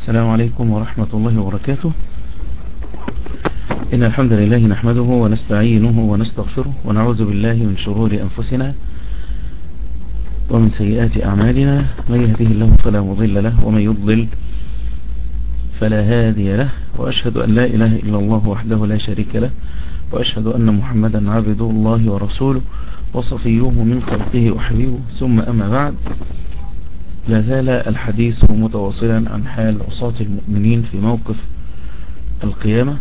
السلام عليكم ورحمة الله وبركاته إن الحمد لله نحمده ونستعينه ونستغفره ونعوذ بالله من شرور أنفسنا ومن سيئات أعمالنا من يهده الله فلا مضل له ومن يضلل فلا هادي له وأشهد أن لا إله إلا الله وحده لا شريك له وأشهد أن محمدا عبد الله ورسوله وصفيه من خلقه وحبيبه ثم أما بعد لا زال الحديث متواصلا عن حال عصاة المؤمنين في موقف القيامة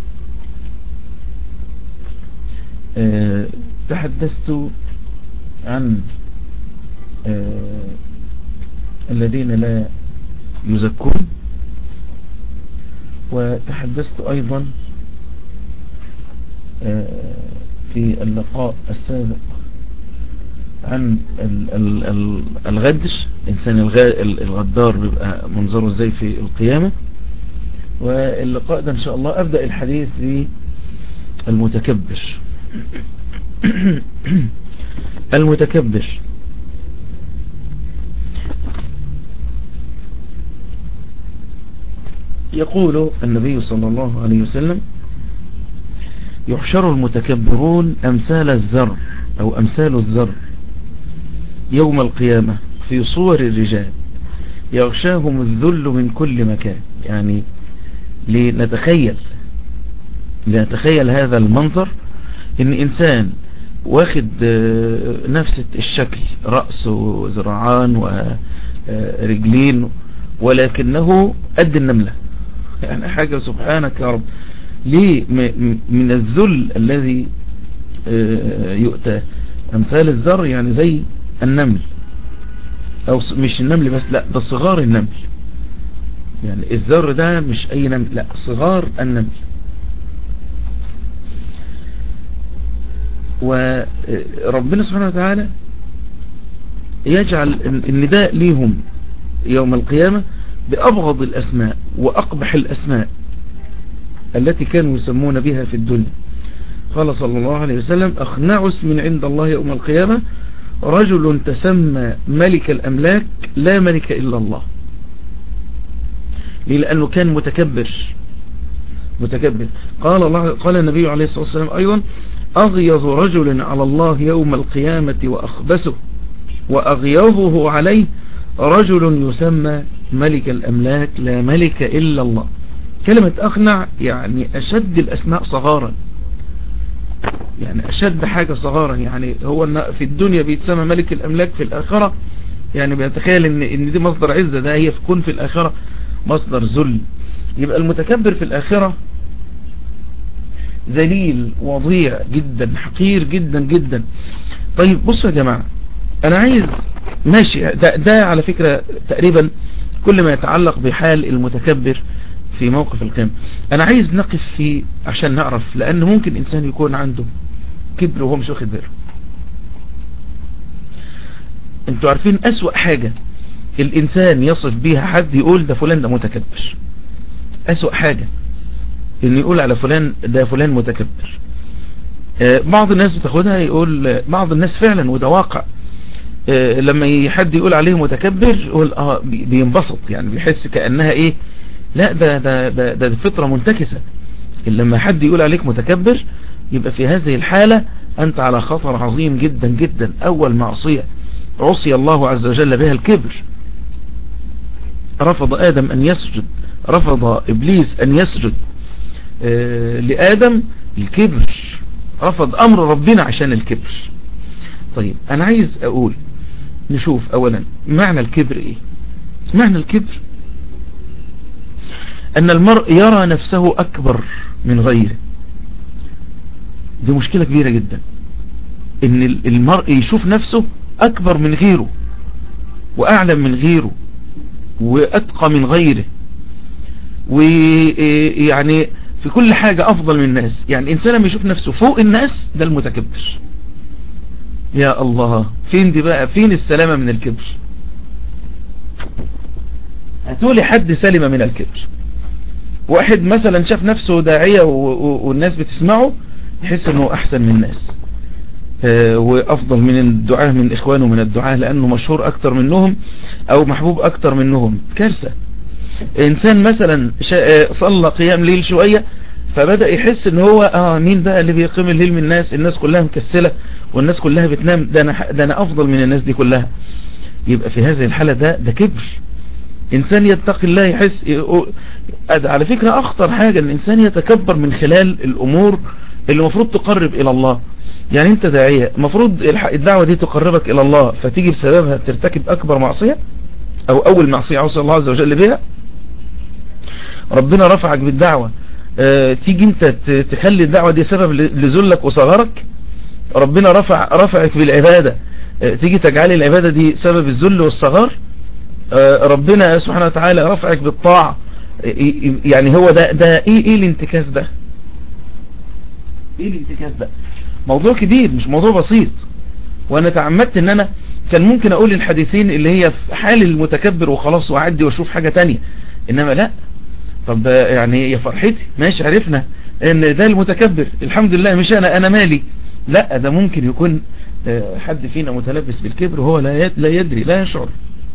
أه تحدثت عن أه الذين لا يزكون وتحدثت أيضا أه في اللقاء السابق عن الغدر الإنسان الغدار بيبقى منظره ازاي في القيامة واللقاء ده ان شاء الله أبدأ الحديث بالمتكبر المتكبر يقول النبي صلى الله عليه وسلم يحشر المتكبرون أمثال الزر أو أمثال الزر يوم القيامة في صور الرجال يغشاهم الذل من كل مكان يعني لنتخيل لنتخيل هذا المنظر ان انسان واخد نفس الشكل رأس وزرعان ورجلين ولكنه قد النملة يعني حاجة سبحانك يا رب ليه من الذل الذي يؤتى امثال الزر يعني زي النمل او مش النمل بس لا ده صغار النمل يعني الذر ده مش اي نمل لا صغار النمل وربنا سبحانه وتعالى يجعل النداء ليهم يوم القيامة بأبغض الأسماء وأقبح الأسماء التي كانوا يسمون بها في الدنيا قال صلى الله عليه وسلم أخنع اسم عند الله يوم القيامة رجل تسمى ملك الأملاك لا ملك إلا الله لأنه كان متكبر متكبر قال الله قال النبي عليه الصلاة والسلام أيضا أغيظ رجل على الله يوم القيامة وأخبسه وأغيظه عليه رجل يسمى ملك الأملاك لا ملك إلا الله كلمة أخنع يعني أشد الأسماء صغارا يعني أشد حاجة صغارا يعني هو في الدنيا بيتسمى ملك الأملاك في الآخرة يعني بيتخيل إن, إن دي مصدر عزة ده هي تكون في الآخرة مصدر ذل يبقى المتكبر في الآخرة ذليل وضيع جدا حقير جدا جدا طيب بصوا يا جماعة أنا عايز ماشي ده, ده على فكرة تقريبا كل ما يتعلق بحال المتكبر في موقف القيامة انا عايز نقف فيه عشان نعرف لان ممكن انسان يكون عنده كبر وهو مش واخد باله انتوا عارفين اسوأ حاجة الانسان يصف بيها حد يقول ده فلان ده متكبر اسوأ حاجة ان يقول على فلان ده فلان متكبر آه بعض الناس بتاخدها يقول بعض الناس فعلا وده واقع آه لما حد يقول عليه متكبر يقول اه بينبسط يعني بيحس كأنها ايه لا ده ده ده ده فطرة منتكسة لما حد يقول عليك متكبر يبقى في هذه الحالة أنت على خطر عظيم جدا جدا أول معصية عصي الله عز وجل بها الكبر رفض آدم أن يسجد رفض إبليس أن يسجد آه لآدم الكبر رفض أمر ربنا عشان الكبر طيب أنا عايز أقول نشوف أولا معنى الكبر إيه معنى الكبر أن المرء يرى نفسه أكبر من غيره دي مشكلة كبيرة جدا ان المرء يشوف نفسه أكبر من غيره وأعلم من غيره وأتقى من غيره ويعني في كل حاجة أفضل من الناس يعني إنسان لما يشوف نفسه فوق الناس ده المتكبر يا الله فين دي بقى فين السلامة من الكبر هتولي حد سلم من الكبر واحد مثلا شاف نفسه داعية والناس بتسمعه يحس انه احسن من الناس وافضل من الدعاة من اخوانه من الدعاة لانه مشهور اكتر منهم او محبوب اكتر منهم كارثة انسان مثلا صلى قيام ليل شوية فبدأ يحس ان هو اه مين بقى اللي بيقيم الليل من الناس الناس كلها مكسلة والناس كلها بتنام ده انا, ده أنا افضل من الناس دي كلها يبقى في هذه الحالة ده ده كبر انسان يتقي الله يحس على فكرة اخطر حاجة ان الانسان يتكبر من خلال الامور اللي المفروض تقرب الى الله يعني انت داعية المفروض الدعوة دي تقربك الى الله فتيجي بسببها ترتكب اكبر معصية او اول معصية عصي الله عز وجل بها ربنا رفعك بالدعوة اه تيجي انت تخلي الدعوة دي سبب لذلك وصغرك ربنا رفع رفعك بالعبادة اه تيجي تجعل العبادة دي سبب الذل والصغار اه ربنا سبحانه وتعالى رفعك بالطاعة يعني هو ده ده ايه ايه الانتكاس ده ايه الانتكاس ده موضوع كبير مش موضوع بسيط وانا تعمدت ان انا كان ممكن اقول الحديثين اللي هي في حال المتكبر وخلاص واعدي واشوف حاجة تانية انما لا طب يعني يا فرحتي ماشي عرفنا ان ده المتكبر الحمد لله مش انا انا مالي لا ده ممكن يكون حد فينا متلبس بالكبر وهو لا لا يدري لا يشعر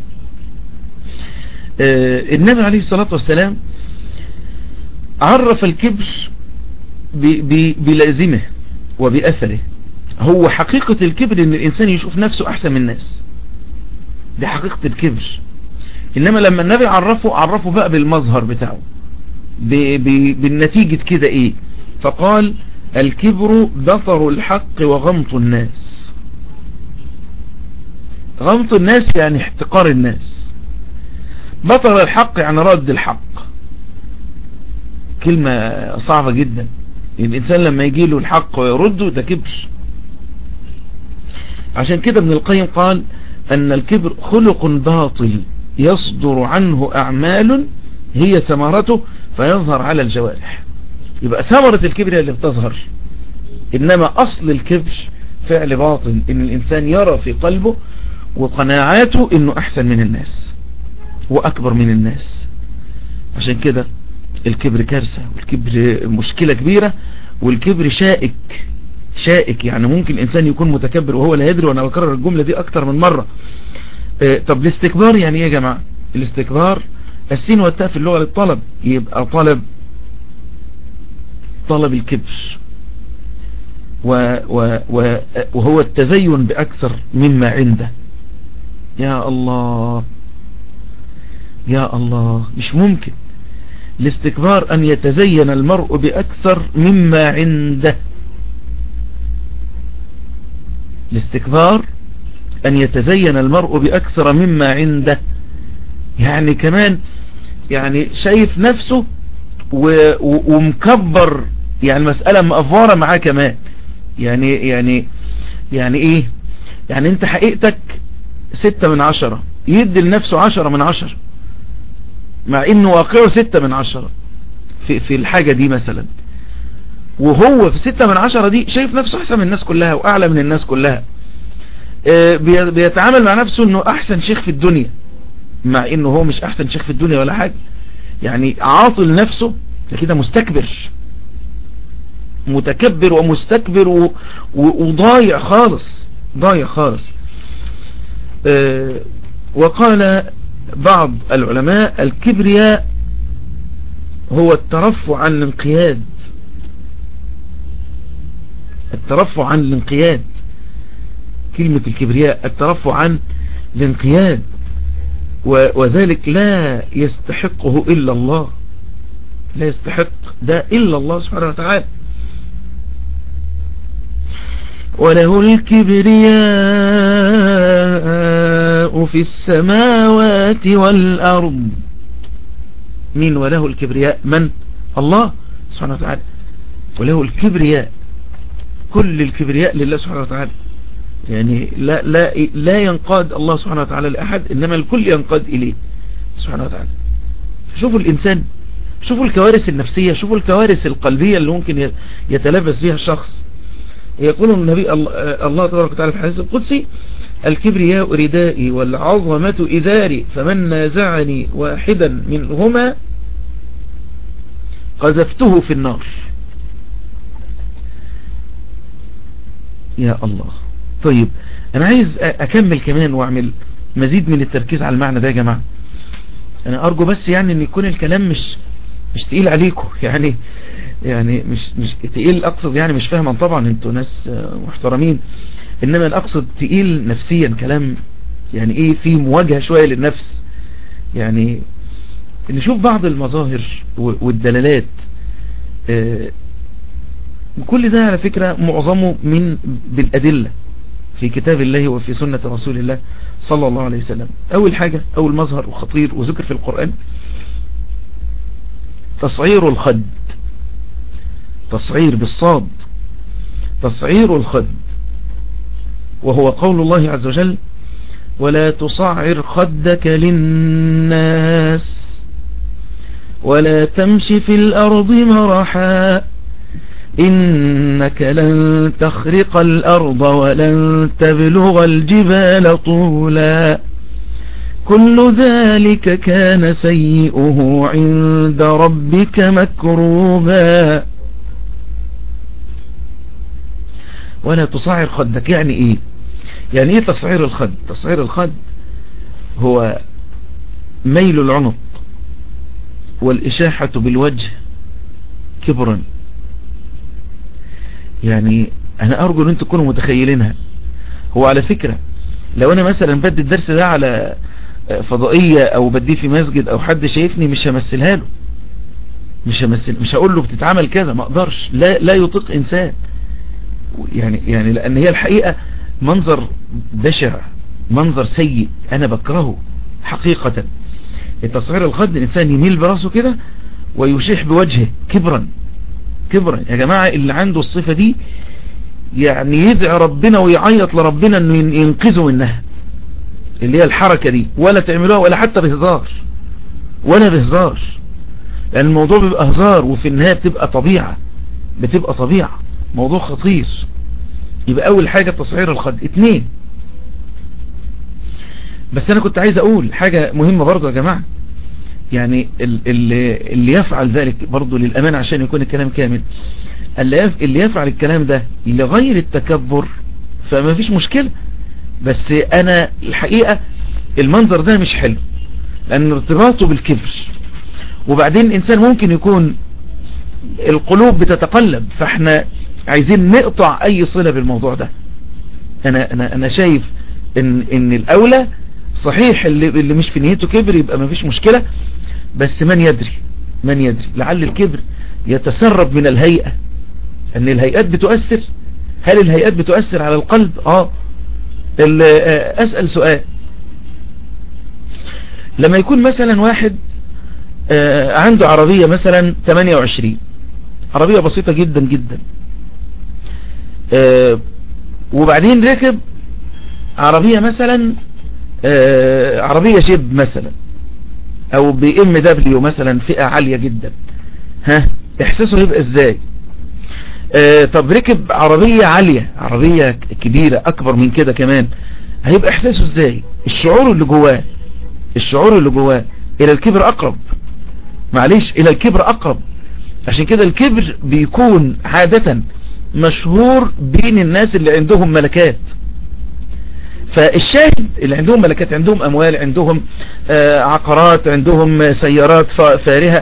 النبي عليه الصلاة والسلام عرف الكبر بلازمه وبأثره هو حقيقة الكبر ان الانسان يشوف نفسه احسن من الناس دي حقيقة الكبر انما لما النبي عرفه عرفه بقى بالمظهر بتاعه بالنتيجة كده ايه فقال الكبر بطر الحق وغمط الناس غمط الناس يعني احتقار الناس بطر الحق يعني رد الحق كلمة صعبة جدا الإنسان لما يجي له الحق ويرده ده كبر عشان كده ابن القيم قال أن الكبر خلق باطل يصدر عنه أعمال هي ثمرته فيظهر على الجوارح يبقى ثمرة الكبر اللي بتظهر إنما أصل الكبر فعل باطل إن الإنسان يرى في قلبه وقناعاته إنه أحسن من الناس وأكبر من الناس عشان كده الكبر كارثة والكبر مشكلة كبيرة والكبر شائك شائك يعني ممكن الإنسان يكون متكبر وهو لا يدري وأنا بكرر الجملة دي أكتر من مرة اه طب الاستكبار يعني ايه يا جماعة الاستكبار السين والتاء في اللغة للطلب يبقى طلب طلب الكبر و و و وهو التزين بأكثر مما عنده يا الله يا الله مش ممكن الاستكبار أن يتزين المرء بأكثر مما عنده الاستكبار أن يتزين المرء بأكثر مما عنده يعني كمان يعني شايف نفسه ومكبر يعني المسألة مأفورة معاه كمان يعني يعني يعني ايه يعني انت حقيقتك ستة من عشرة يدي لنفسه عشرة من عشرة مع انه واقعه ستة من عشرة في, في الحاجة دي مثلا وهو في ستة من عشرة دي شايف نفسه احسن من الناس كلها واعلى من الناس كلها بيتعامل مع نفسه انه احسن شيخ في الدنيا مع انه هو مش احسن شيخ في الدنيا ولا حاجة يعني عاطل نفسه كده مستكبر متكبر ومستكبر و... و... وضايع خالص ضايع خالص أه وقال بعض العلماء الكبرياء هو الترفع عن الانقياد الترفع عن الانقياد كلمة الكبرياء الترفع عن الانقياد وذلك لا يستحقه إلا الله لا يستحق ده إلا الله سبحانه وتعالى وله الكبرياء في السماوات والأرض مين وله الكبرياء من الله سبحانه وتعالى وله الكبرياء كل الكبرياء لله سبحانه وتعالى يعني لا, لا, لا ينقاد الله سبحانه وتعالى لأحد إنما الكل ينقاد إليه سبحانه وتعالى شوفوا الإنسان شوفوا الكوارث النفسية شوفوا الكوارث القلبية اللي ممكن يتلبس بها الشخص يقول النبي الله تبارك وتعالى في الحديث القدسي الكبرياء ردائي والعظمة إزاري فمن نازعني واحدا منهما قذفته في النار يا الله طيب أنا عايز أكمل كمان وأعمل مزيد من التركيز على المعنى ده يا جماعة انا ارجو بس يعني ان يكون الكلام مش مش تقيل عليكم يعني يعني مش مش تقيل اقصد يعني مش فاهما طبعا انتوا ناس محترمين انما الاقصد تقيل نفسيا كلام يعني ايه في مواجهة شوية للنفس يعني نشوف بعض المظاهر والدلالات وكل ده على فكرة معظمه من بالأدلة في كتاب الله وفي سنة رسول الله صلى الله عليه وسلم أول حاجة أول مظهر وخطير وذكر في القرآن تصعير الخد تصعير بالصاد تصعير الخد وهو قول الله عز وجل ولا تصعر خدك للناس ولا تمش في الأرض مرحا إنك لن تخرق الأرض ولن تبلغ الجبال طولا كل ذلك كان سيئه عند ربك مكروبا ولا تصعر خدك يعني ايه يعني ايه تصعير الخد تصعير الخد هو ميل العنق والإشاحة بالوجه كبرا يعني أنا أرجو أن أنتم تكونوا متخيلينها هو على فكرة لو أنا مثلا بدي الدرس ده على فضائية أو بديه في مسجد أو حد شايفني مش همثلها له مش همثل مش هقول له بتتعمل كذا ما أقدرش لا لا يطيق إنسان يعني يعني لأن هي الحقيقة منظر بشع منظر سيء أنا بكرهه حقيقة التصغير الخد الإنسان يميل براسه كده ويشيح بوجهه كبرا كبرا يا جماعة اللي عنده الصفة دي يعني يدعي ربنا ويعيط لربنا انه ينقذه منها اللي هي الحركة دي ولا تعملوها ولا حتى بهزار ولا بهزار لان الموضوع بيبقى هزار وفي النهاية بتبقى طبيعة بتبقى طبيعة موضوع خطير يبقى اول حاجة تصعير الخد اتنين بس انا كنت عايز اقول حاجة مهمة برضو يا جماعة يعني اللي, اللي يفعل ذلك برضو للأمان عشان يكون الكلام كامل اللي يفعل الكلام ده لغير التكبر فما فيش مشكلة بس انا الحقيقة المنظر ده مش حلو لان ارتباطه بالكبر وبعدين الانسان ممكن يكون القلوب بتتقلب فاحنا عايزين نقطع اي صلة بالموضوع ده انا, أنا, أنا شايف ان, إن الاولى صحيح اللي, اللي مش في نيته كبر يبقى ما فيش مشكلة بس من يدري من يدري لعل الكبر يتسرب من الهيئة ان الهيئات بتؤثر هل الهيئات بتؤثر على القلب اه اسأل سؤال لما يكون مثلا واحد عنده عربية مثلا 28 عربية بسيطة جدا جدا وبعدين ركب عربية مثلا عربية جيب مثلا او بي ام دبليو مثلا فئة عالية جدا ها احساسه يبقى ازاي اه طب ركب عربية عالية عربية كبيرة اكبر من كده كمان هيبقى احساسه ازاي الشعور اللي جواه الشعور اللي جواه الى الكبر اقرب معليش الى الكبر اقرب عشان كده الكبر بيكون عادة مشهور بين الناس اللي عندهم ملكات فالشاهد اللي عندهم ملكات عندهم اموال عندهم آه عقارات عندهم سيارات فارهة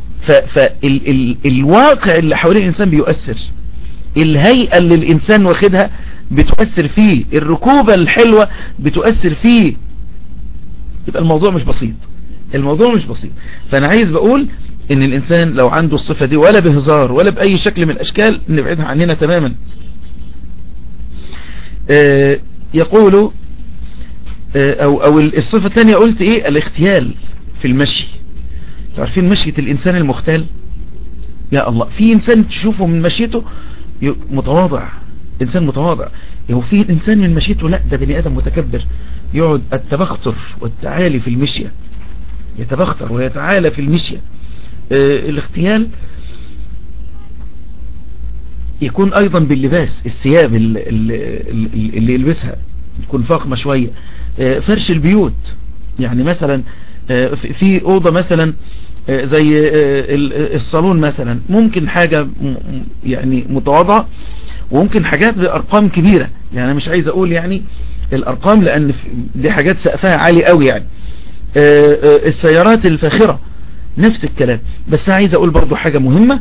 فالواقع اللي حوالين الانسان بيؤثر الهيئة اللي الانسان واخدها بتؤثر فيه الركوبة الحلوة بتؤثر فيه يبقى الموضوع مش بسيط الموضوع مش بسيط فانا عايز بقول ان الانسان لو عنده الصفة دي ولا بهزار ولا باي شكل من الاشكال نبعدها عننا تماما آه يقول او او الصفة الثانية قلت ايه الاختيال في المشي عارفين مشية الانسان المختال يا الله في انسان تشوفه من مشيته متواضع انسان متواضع هو في انسان من مشيته لا ده بني ادم متكبر يقعد التبختر والتعالي في المشية يتبختر ويتعالى في المشية اه الاختيال يكون ايضا باللباس الثياب اللي, اللي يلبسها تكون فاخمة شوية اه فرش البيوت يعني مثلا اه في اوضة مثلا زي الصالون مثلا ممكن حاجة يعني متواضعة وممكن حاجات بارقام كبيرة يعني انا مش عايز اقول يعني الارقام لان دي حاجات سقفها عالي قوي يعني السيارات الفاخرة نفس الكلام بس عايز اقول برضو حاجة مهمة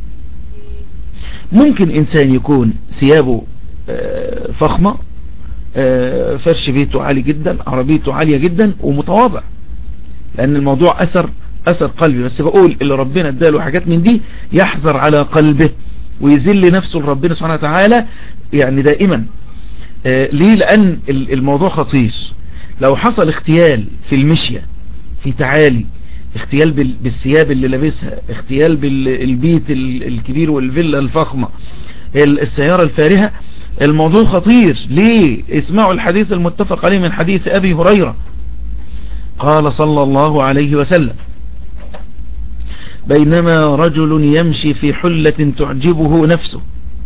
ممكن انسان يكون ثيابه فخمة فرش بيته عالي جدا عربيته عالية جدا ومتواضع لان الموضوع اثر اثر قلبي بس بقول اللي ربنا اداله حاجات من دي يحذر على قلبه ويذل نفسه لربنا سبحانه وتعالى يعني دائما ليه لان الموضوع خطير لو حصل اختيال في المشية في تعالي اختيال بالثياب اللي لابسها اختيال بالبيت الكبير والفيلا الفخمة السيارة الفارهة الموضوع خطير ليه اسمعوا الحديث المتفق عليه من حديث ابي هريرة قال صلى الله عليه وسلم بينما رجل يمشي في حلة تعجبه نفسه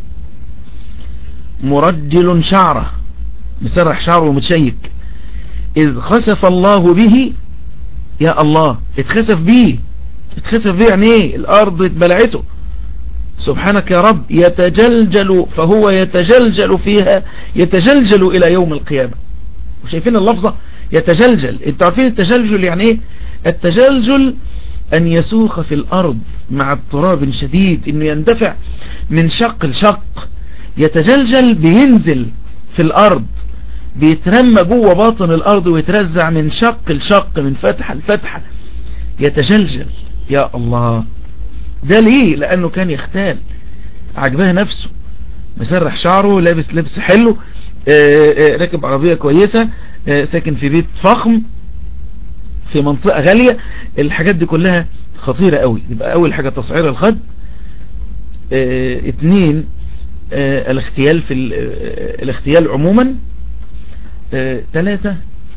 مرجل شعره مسرح شعره متشيك إذ خسف الله به يا الله اتخسف بيه اتخسف بيه يعني ايه الارض اتبلعته سبحانك يا رب يتجلجل فهو يتجلجل فيها يتجلجل الى يوم القيامة وشايفين اللفظة يتجلجل انتوا عارفين التجلجل يعني ايه التجلجل ان يسوخ في الارض مع اضطراب شديد انه يندفع من شق لشق يتجلجل بينزل في الارض بيترمى جوه باطن الارض ويترزع من شق لشق من فتحة لفتحة يتجلجل يا الله ده ليه لانه كان يختال عجبها نفسه مسرح شعره لابس لبس حلو راكب عربية كويسة ساكن في بيت فخم في منطقة غالية الحاجات دي كلها خطيرة قوي يبقى اول حاجة تصعير الخد اه اتنين اه الاختيال في اه الاختيال عموما ثلاثة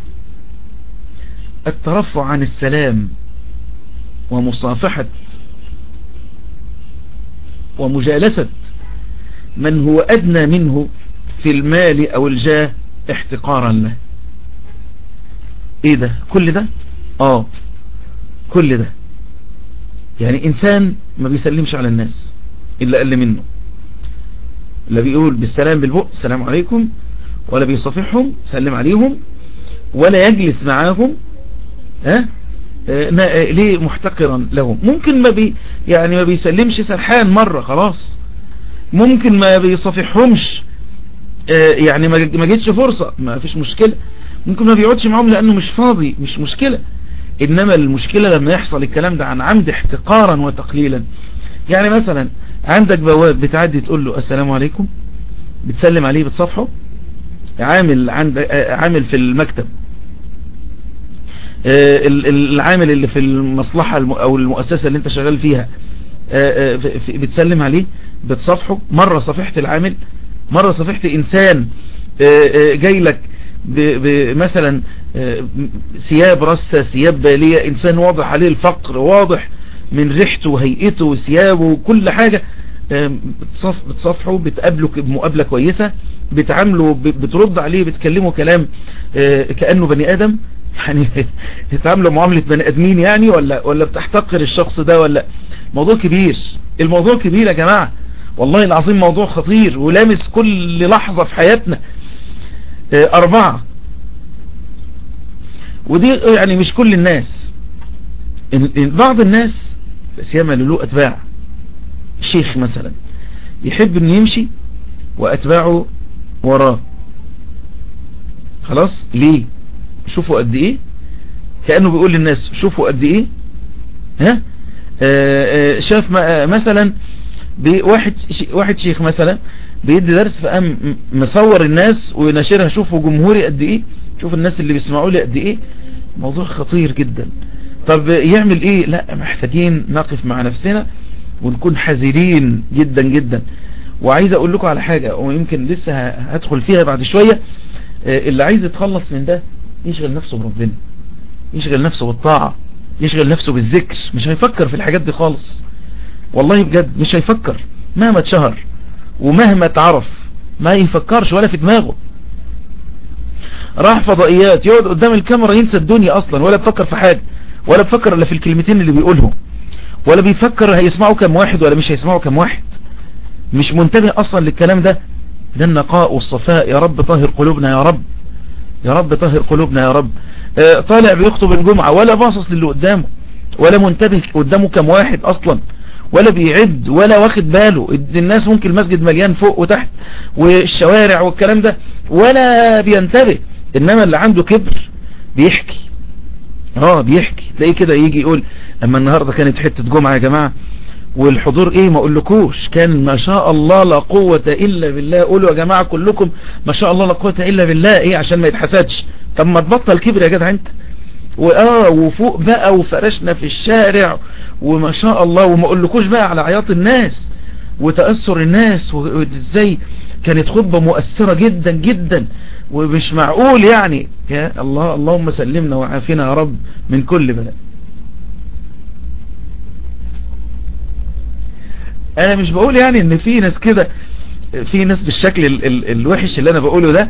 الترفع عن السلام ومصافحة ومجالسة من هو أدنى منه في المال أو الجاه احتقارا له ايه ده كل ده اه كل ده يعني انسان ما بيسلمش على الناس الا اقل منه لا بيقول بالسلام بالبؤ السلام عليكم ولا بيصافحهم سلم عليهم ولا يجلس معاهم ها أه؟ ليه محتقرا لهم ممكن ما بي يعني ما بيسلمش سرحان مرة خلاص ممكن ما بيصافحهمش أه يعني ما جيتش فرصة ما فيش مشكلة ممكن ما بيقعدش معاهم لانه مش فاضي مش مشكلة انما المشكلة لما يحصل الكلام ده عن عمد احتقارا وتقليلا يعني مثلا عندك بواب بتعدي تقول له السلام عليكم بتسلم عليه بتصافحه عامل عند عامل في المكتب العامل اللي في المصلحة او المؤسسة اللي انت شغال فيها بتسلم عليه بتصافحه مرة صفحت العامل مرة صفحت انسان جاي لك مثلا ثياب رصة ثياب بالية انسان واضح عليه الفقر واضح من ريحته وهيئته وثيابه وكل حاجة بتصافحه بتقابله بمقابلة كويسة بتعامله بترد عليه بتكلمه كلام كأنه بني ادم يعني بتعامله معاملة بني ادمين يعني ولا ولا بتحتقر الشخص ده ولا موضوع كبير الموضوع كبير يا جماعة والله العظيم موضوع خطير ولامس كل لحظة في حياتنا اربعة ودي يعني مش كل الناس بعض الناس سيما له اتباع شيخ مثلا يحب انه يمشي واتباعه وراه خلاص ليه شوفوا قد ايه كأنه بيقول للناس شوفوا قد ايه ها آآ آآ شاف مثلا بواحد واحد شيخ مثلا بيدي درس فقام مصور الناس ونشرها شوفوا جمهوري قد ايه شوف الناس اللي بيسمعوا لي قد ايه موضوع خطير جدا طب يعمل ايه لا محتاجين نقف مع نفسنا ونكون حذرين جدا جدا وعايز اقول لكم على حاجة ويمكن لسه هدخل فيها بعد شوية اللي عايز يتخلص من ده يشغل نفسه بربنا يشغل نفسه بالطاعة يشغل نفسه بالذكر مش هيفكر في الحاجات دي خالص والله بجد مش هيفكر مهما اتشهر ومهما اتعرف ما يفكرش ولا في دماغه راح فضائيات يقعد قدام الكاميرا ينسى الدنيا اصلا ولا بفكر في حاجة ولا بفكر الا في الكلمتين اللي بيقولهم ولا بيفكر هيسمعوا كم واحد ولا مش هيسمعوا كم واحد مش منتبه اصلا للكلام ده ده النقاء والصفاء يا رب طهر قلوبنا يا رب يا رب طهر قلوبنا يا رب طالع بيخطب الجمعة ولا باصص للي قدامه ولا منتبه قدامه كم واحد اصلا ولا بيعد ولا واخد باله الناس ممكن المسجد مليان فوق وتحت والشوارع والكلام ده ولا بينتبه انما اللي عنده كبر بيحكي اه بيحكي تلاقيه كده يجي يقول اما النهاردة كانت حتة جمعة يا جماعة والحضور ايه ما اقولكوش كان ما شاء الله لا قوة الا بالله قولوا يا جماعة كلكم ما شاء الله لا قوة الا بالله ايه عشان ما يتحسدش طب ما تبطل كبر يا جدع انت واه وفوق بقى وفرشنا في الشارع وما شاء الله وما اقولكوش بقى على عياط الناس وتأثر الناس وازاي كانت خطبة مؤثرة جدا جدا ومش معقول يعني يا الله اللهم سلمنا وعافنا يا رب من كل بلاء انا مش بقول يعني ان في ناس كده في ناس بالشكل ال ال الوحش اللي انا بقوله ده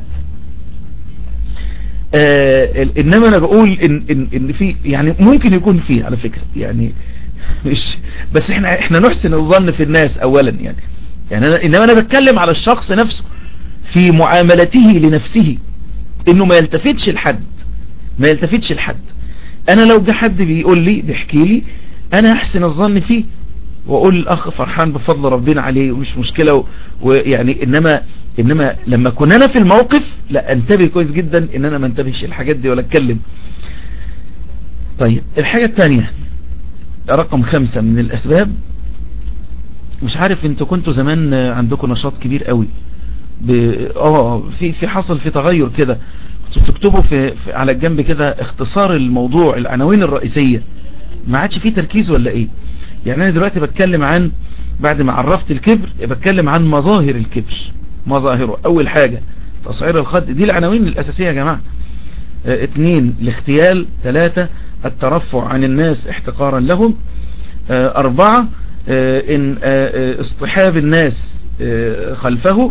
آه انما انا بقول ان, إن, إن في يعني ممكن يكون فيه على فكرة يعني مش بس احنا احنا نحسن الظن في الناس اولا يعني يعني أنا انما انا بتكلم على الشخص نفسه في معاملته لنفسه انه ما يلتفتش لحد ما يلتفتش لحد انا لو جه حد بيقول لي بيحكي لي انا احسن الظن فيه واقول الاخ فرحان بفضل ربنا عليه ومش مشكلة ويعني انما انما لما كن انا في الموقف لا انتبه كويس جدا ان انا ما انتبهش الحاجات دي ولا اتكلم طيب الحاجة الثانية رقم خمسة من الاسباب مش عارف انتوا كنتوا زمان عندكم نشاط كبير قوي ب... اه في في حصل في تغير كده كنتوا بتكتبوا في, في على الجنب كده اختصار الموضوع العناوين الرئيسية ما عادش فيه تركيز ولا ايه يعني انا دلوقتي بتكلم عن بعد ما عرفت الكبر بتكلم عن مظاهر الكبر مظاهره اول حاجة تصعير الخد دي العناوين الاساسية يا جماعة اه اتنين الاختيال ثلاثة الترفع عن الناس احتقارا لهم اه اربعة اه ان اصطحاب الناس خلفه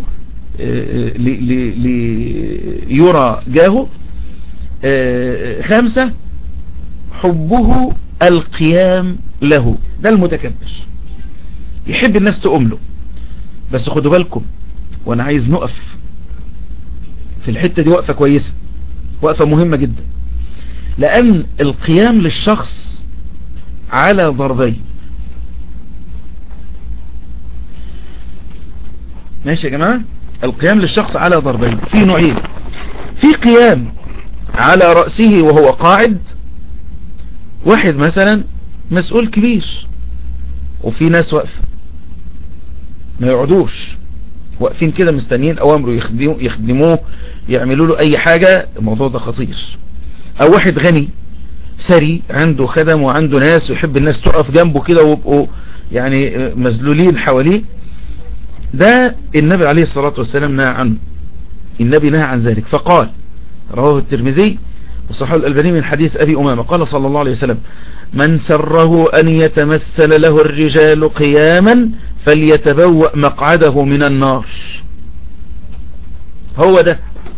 ليرى جاهه خمسة حبه القيام له ده المتكبر يحب الناس تقوم له بس خدوا بالكم وانا عايز نقف في الحتة دي وقفة كويسة وقفة مهمة جدا لان القيام للشخص على ضربين ماشي يا جماعة القيام للشخص على ضربين في نوعين في قيام على رأسه وهو قاعد واحد مثلا مسؤول كبير وفي ناس واقفة ما يقعدوش واقفين كده مستنيين اوامره يخدموه, يخدموه يعملوا له اي حاجة الموضوع ده خطير او واحد غني ثري عنده خدم وعنده ناس ويحب الناس تقف جنبه كده ويبقوا يعني مذلولين حواليه ده النبي عليه الصلاة والسلام نهى عنه النبي نهى عن ذلك فقال رواه الترمذي وصححه الألباني من حديث أبي أمامة قال صلى الله عليه وسلم من سره أن يتمثل له الرجال قياما فليتبوأ مقعده من النار هو ده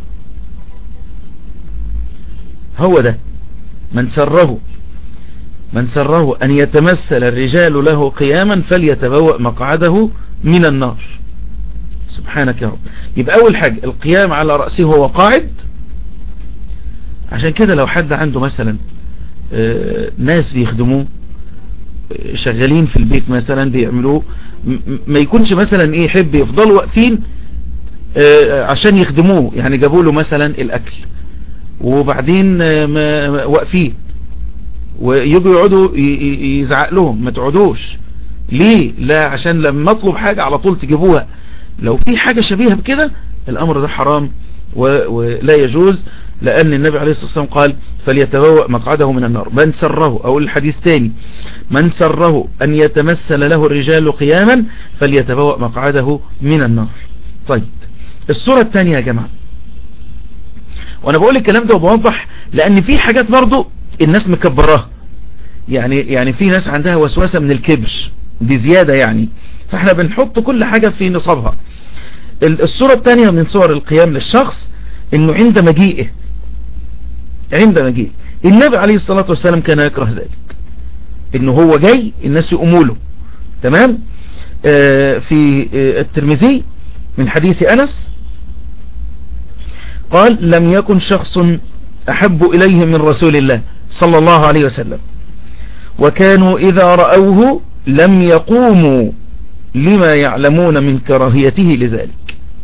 هو ده من سره من سره أن يتمثل الرجال له قياما فليتبوأ مقعده من النار سبحانك يا رب يبقى أول حاجة القيام على رأسه وهو قاعد عشان كده لو حد عنده مثلا ناس بيخدموه شغالين في البيت مثلا بيعملوه ما يكونش مثلا ايه يحب يفضلوا واقفين عشان يخدموه يعني جابوا له مثلا الاكل وبعدين واقفين ويجوا يقعدوا يزعق لهم ما تقعدوش ليه لا عشان لما اطلب حاجة على طول تجيبوها لو في حاجة شبيهة بكده الامر ده حرام ولا يجوز لأن النبي عليه الصلاة والسلام قال فليتبوأ مقعده من النار من سره أو الحديث تاني من سره أن يتمثل له الرجال قياما فليتبوأ مقعده من النار طيب الصورة الثانية يا جماعة وانا بقول الكلام ده وبوضح لان في حاجات برضو الناس مكبراها يعني يعني في ناس عندها وسوسة من الكبر دي زيادة يعني فاحنا بنحط كل حاجة في نصابها الصورة الثانية من صور القيام للشخص انه عند مجيئه عند مجيئه النبي عليه الصلاة والسلام كان يكره ذلك انه هو جاي الناس يقوموا له تمام آه في آه الترمذي من حديث انس قال لم يكن شخص أحب إليه من رسول الله صلى الله عليه وسلم وكانوا إذا رأوه لم يقوموا لما يعلمون من كراهيته لذلك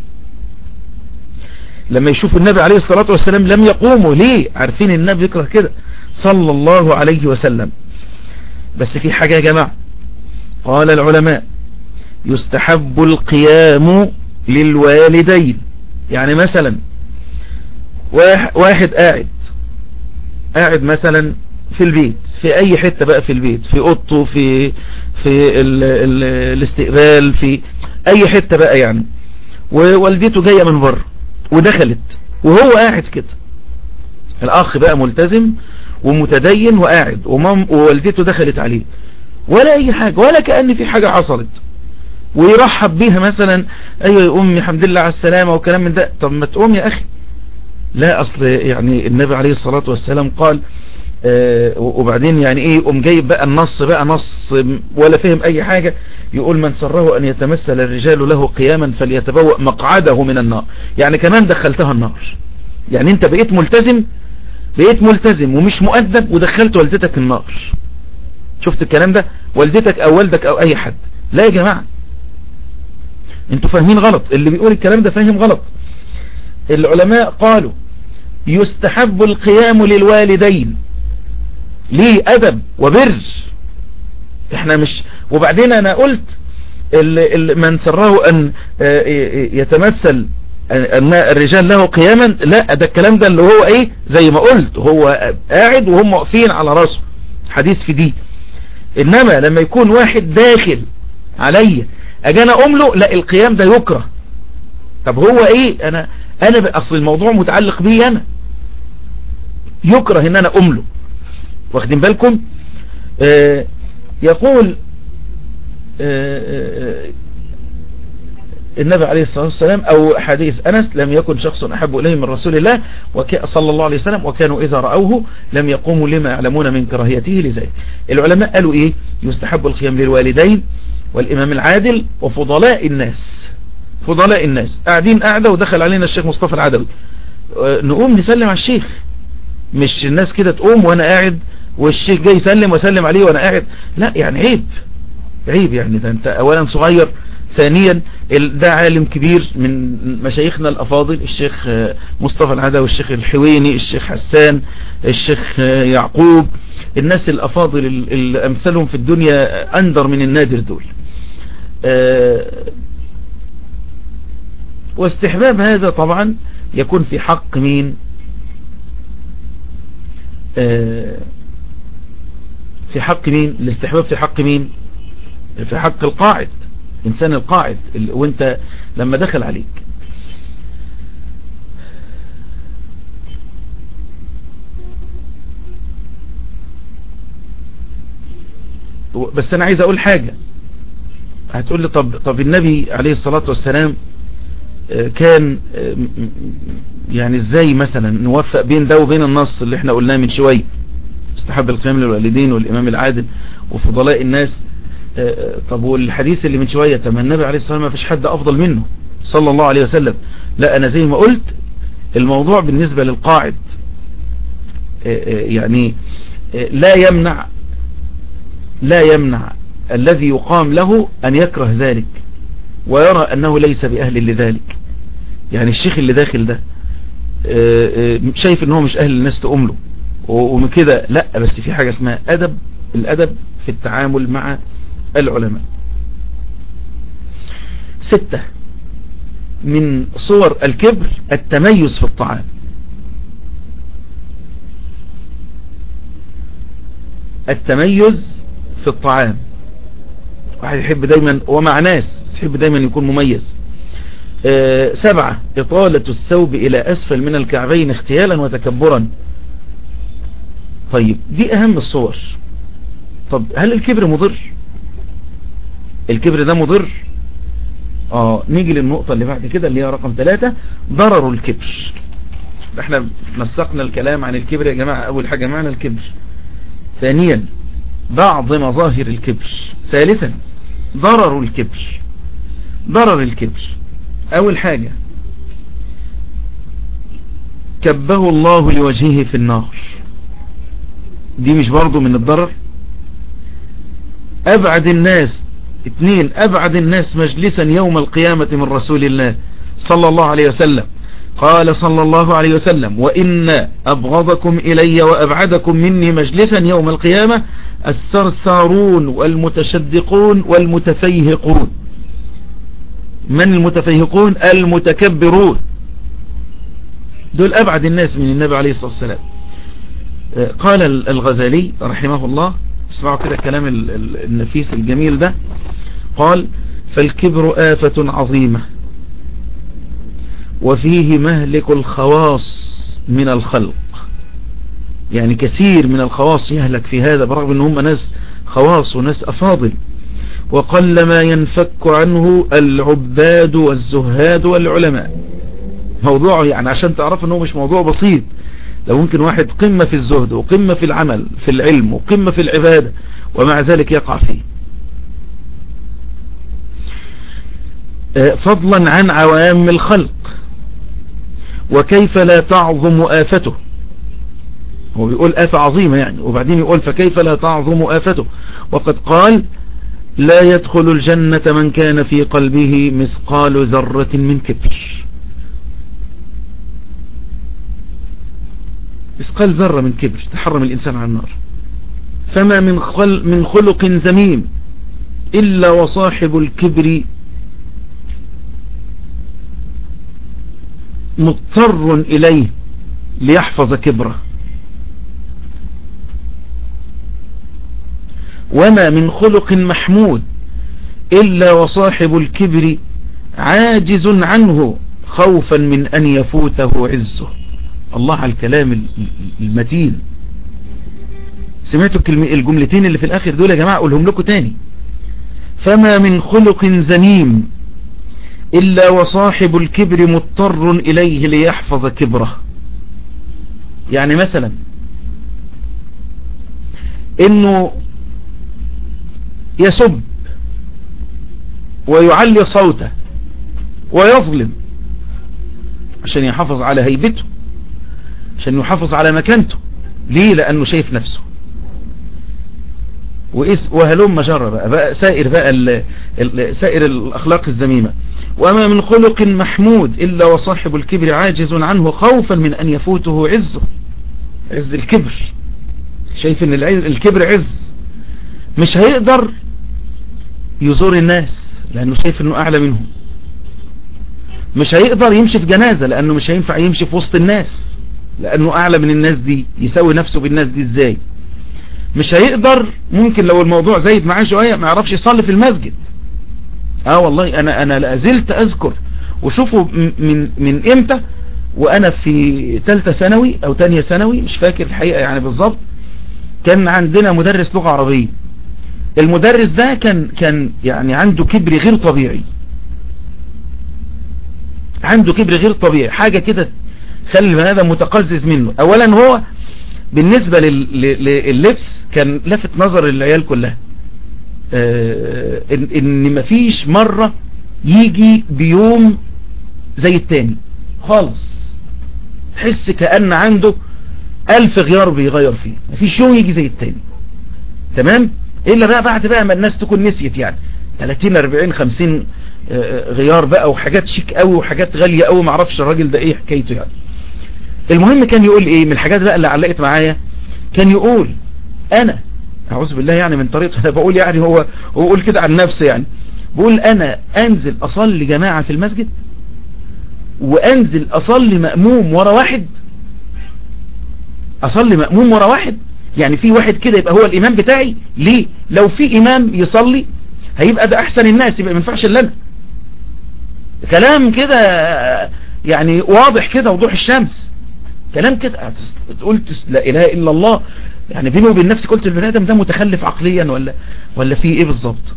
لما يشوفوا النبي عليه الصلاة والسلام لم يقوموا ليه عارفين النبي يكره كده صلى الله عليه وسلم بس في حاجة يا جماعة قال العلماء يستحب القيام للوالدين يعني مثلا واحد قاعد قاعد مثلا في البيت في اي حتة بقى في البيت في اوضته في في ال ال الاستقبال في اي حتة بقى يعني ووالدته جاية من بره ودخلت وهو قاعد كده الاخ بقى ملتزم ومتدين وقاعد ومام ووالدته دخلت عليه ولا اي حاجة ولا كأن في حاجة حصلت ويرحب بيها مثلا ايوه يا امي الحمد لله على السلامة وكلام من ده طب ما تقوم يا اخي لا اصل يعني النبي عليه الصلاة والسلام قال آه وبعدين يعني ايه يقوم جايب بقى النص بقى نص ولا فهم اي حاجة يقول من سره ان يتمثل الرجال له قياما فليتبوأ مقعده من النار يعني كمان دخلتها النار يعني انت بقيت ملتزم بقيت ملتزم ومش مؤدب ودخلت والدتك النار شفت الكلام ده والدتك او والدك او اي حد لا يا جماعة انتوا فاهمين غلط اللي بيقول الكلام ده فاهم غلط العلماء قالوا يستحب القيام للوالدين ليه أدب وبر احنا مش وبعدين انا قلت من سره ان يتمثل ان الرجال له قياما لا ده الكلام ده اللي هو ايه زي ما قلت هو قاعد وهم واقفين على راسه حديث في دي انما لما يكون واحد داخل عليا اجي انا اقوم له لا القيام ده يكره طب هو ايه انا انا اصل الموضوع متعلق بي انا يكره ان انا اقوم له واخدين بالكم آه يقول آه آه النبي عليه الصلاة والسلام او حديث انس لم يكن شخص احب اليه من رسول الله صلى الله عليه وسلم وكانوا اذا رأوه لم يقوموا لما يعلمون من كراهيته لذلك العلماء قالوا ايه يستحب القيام للوالدين والامام العادل وفضلاء الناس فضلاء الناس قاعدين قاعدة ودخل علينا الشيخ مصطفى العدوي نقوم نسلم على الشيخ مش الناس كده تقوم وانا قاعد والشيخ جاي يسلم وسلم عليه وانا قاعد لا يعني عيب عيب يعني ده انت اولا صغير ثانيا ده عالم كبير من مشايخنا الافاضل الشيخ مصطفى العدوي الشيخ الحويني الشيخ حسان الشيخ يعقوب الناس الافاضل اللي امثلهم في الدنيا اندر من النادر دول واستحباب هذا طبعا يكون في حق مين في حق مين الاستحباب في حق مين في حق القاعد انسان القاعد وانت لما دخل عليك بس انا عايز اقول حاجة هتقول لي طب, طب النبي عليه الصلاة والسلام كان يعني ازاي مثلا نوفق بين ده وبين النص اللي احنا قلناه من شوية استحب القيام للوالدين والامام العادل وفضلاء الناس طب والحديث اللي من شوية طب النبي عليه الصلاة والسلام ما فيش حد افضل منه صلى الله عليه وسلم لا انا زي ما قلت الموضوع بالنسبة للقاعد يعني لا يمنع لا يمنع الذي يقام له ان يكره ذلك ويرى انه ليس باهل لذلك يعني الشيخ اللي داخل ده شايف ان هو مش اهل الناس تقوم له ومن كده لا بس في حاجة اسمها ادب الادب في التعامل مع العلماء ستة من صور الكبر التميز في الطعام التميز في الطعام واحد يحب دايما ومع ناس يحب دايما يكون مميز أه سبعة إطالة الثوب إلى أسفل من الكعبين اختيالا وتكبرا طيب دي أهم الصور طب هل الكبر مضر الكبر ده مضر اه نيجي للنقطة اللي بعد كده اللي هي رقم ثلاثة ضرر الكبر احنا نسقنا الكلام عن الكبر يا جماعة اول حاجة معنى الكبر ثانيا بعض مظاهر الكبر ثالثا ضرر الكبر ضرر الكبر اول حاجة كبه الله لوجهه في النار دي مش برضو من الضرر أبعد الناس اثنين أبعد الناس مجلسا يوم القيامة من رسول الله صلى الله عليه وسلم قال صلى الله عليه وسلم وإن أبغضكم إلي وأبعدكم مني مجلسا يوم القيامة السرسارون والمتشدقون والمتفيهقون من المتفيهقون المتكبرون دول أبعد الناس من النبي عليه الصلاة والسلام قال الغزالي رحمه الله اسمعوا كده الكلام النفيس الجميل ده قال فالكبر آفة عظيمة وفيه مهلك الخواص من الخلق يعني كثير من الخواص يهلك في هذا برغم ان هم ناس خواص وناس افاضل وقل ما ينفك عنه العباد والزهاد والعلماء موضوعه يعني عشان تعرف انه مش موضوع بسيط لو ممكن واحد قمة في الزهد وقمة في العمل في العلم وقمة في العبادة ومع ذلك يقع فيه فضلا عن عوام الخلق وكيف لا تعظم آفته هو بيقول آفة عظيمة يعني وبعدين يقول فكيف لا تعظم آفته وقد قال لا يدخل الجنة من كان في قلبه مثقال ذرة من كبر مثقال ذرة من كبر تحرم الإنسان عن النار فما من, خل من خلق ذميم إلا وصاحب الكبر مضطر إليه ليحفظ كبره وما من خلق محمود إلا وصاحب الكبر عاجز عنه خوفا من أن يفوته عزه الله على الكلام المتين سمعتوا الجملتين اللي في الآخر دول يا جماعة أقولهم لكم تاني فما من خلق ذميم إلا وصاحب الكبر مضطر إليه ليحفظ كبره يعني مثلا إنه يسب ويعلي صوته ويظلم عشان يحافظ على هيبته عشان يحافظ على مكانته ليه لأنه شايف نفسه وهلوم مجرة بقى, بقى سائر بقى ال ال سائر الأخلاق الزميمة وما من خلق محمود إلا وصاحب الكبر عاجز عنه خوفا من أن يفوته عزه عز الكبر شايف ان الكبر عز مش هيقدر يزور الناس لأنه شايف أنه أعلى منهم مش هيقدر يمشي في جنازة لأنه مش هينفع يمشي في وسط الناس لأنه أعلى من الناس دي يسوي نفسه بالناس دي إزاي مش هيقدر ممكن لو الموضوع زايد معاه شوية ما يعرفش يصلي في المسجد اه والله انا انا لازلت اذكر وشوفوا من من امتى وانا في ثالثه ثانوي او تانية ثانوي مش فاكر الحقيقة يعني بالظبط كان عندنا مدرس لغة عربية المدرس ده كان كان يعني عنده كبر غير طبيعي عنده كبر غير طبيعي حاجة كده خلي البني ادم متقزز منه اولا هو بالنسبة لللبس كان لفت نظر العيال كلها اه ان, إن مفيش مرة يجي بيوم زي التاني خالص تحس كأن عنده الف غيار بيغير فيه مفيش يوم يجي زي التاني تمام الا بقى بعد بقى ما الناس تكون نسيت يعني 30 40 50 غيار بقى وحاجات شيك قوي وحاجات غالية قوي ما اعرفش الراجل ده ايه حكايته يعني المهم كان يقول ايه من الحاجات بقى اللي علقت معايا كان يقول انا اعوذ بالله يعني من طريقته انا بقول يعني هو هو يقول كده عن نفسه يعني بقول انا انزل اصلي جماعة في المسجد وانزل اصلي مأموم ورا واحد اصلي مأموم ورا واحد يعني في واحد كده يبقى هو الامام بتاعي ليه لو في امام يصلي هيبقى ده احسن الناس يبقى ما ينفعش الا انا كلام كده يعني واضح كده وضوح الشمس كلام كده قلت لا اله الا الله يعني بيني وبين نفسي قلت البني ادم ده متخلف عقليا ولا ولا في ايه بالظبط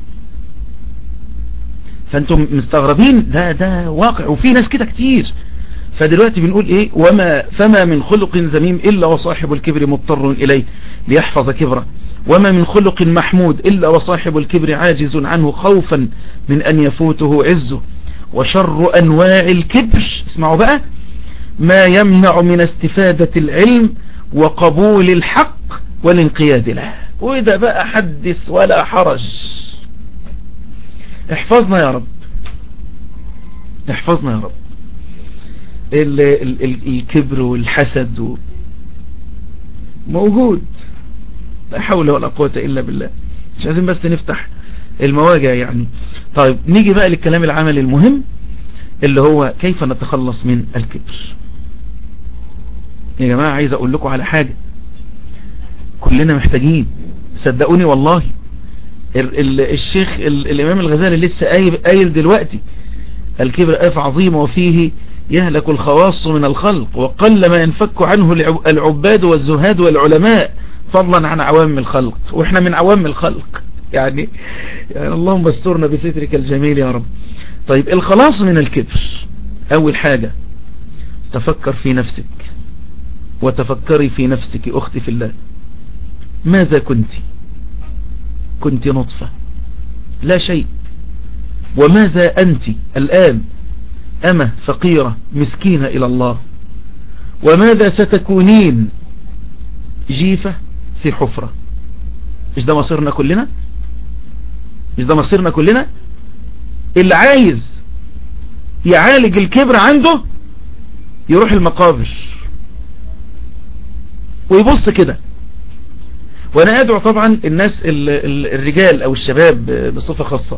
فانتم مستغربين ده ده واقع وفي ناس كده كتير فدلوقتي بنقول ايه وما فما من خلق ذميم الا وصاحب الكبر مضطر اليه ليحفظ كبره وما من خلق محمود الا وصاحب الكبر عاجز عنه خوفا من ان يفوته عزه وشر انواع الكبر اسمعوا بقى ما يمنع من استفادة العلم وقبول الحق والانقياد له وإذا بقى حدث ولا حرج احفظنا يا رب احفظنا يا رب ال ال ال الكبر والحسد و... موجود لا حول ولا قوة إلا بالله مش عايزين بس نفتح المواجع يعني طيب نيجي بقى للكلام العملي المهم اللي هو كيف نتخلص من الكبر يا جماعة عايز اقول لكم على حاجة كلنا محتاجين صدقوني والله ال ال الشيخ ال الامام الغزالي لسه قايل دلوقتي الكبر آف عظيمة وفيه يهلك الخواص من الخلق وقل ما ينفك عنه العباد والزهاد والعلماء فضلا عن عوام الخلق واحنا من عوام الخلق يعني, يعني اللهم استرنا بسترك الجميل يا رب طيب الخلاص من الكبر اول حاجة تفكر في نفسك وتفكري في نفسك اختي في الله ماذا كنت كنت نطفة لا شيء وماذا أنت الآن أمة فقيرة مسكينة إلى الله وماذا ستكونين جيفة في حفرة مش ده مصيرنا كلنا مش ده مصيرنا كلنا اللي عايز يعالج الكبر عنده يروح المقابر ويبص كده وانا ادعو طبعا الناس الرجال او الشباب بصفة خاصة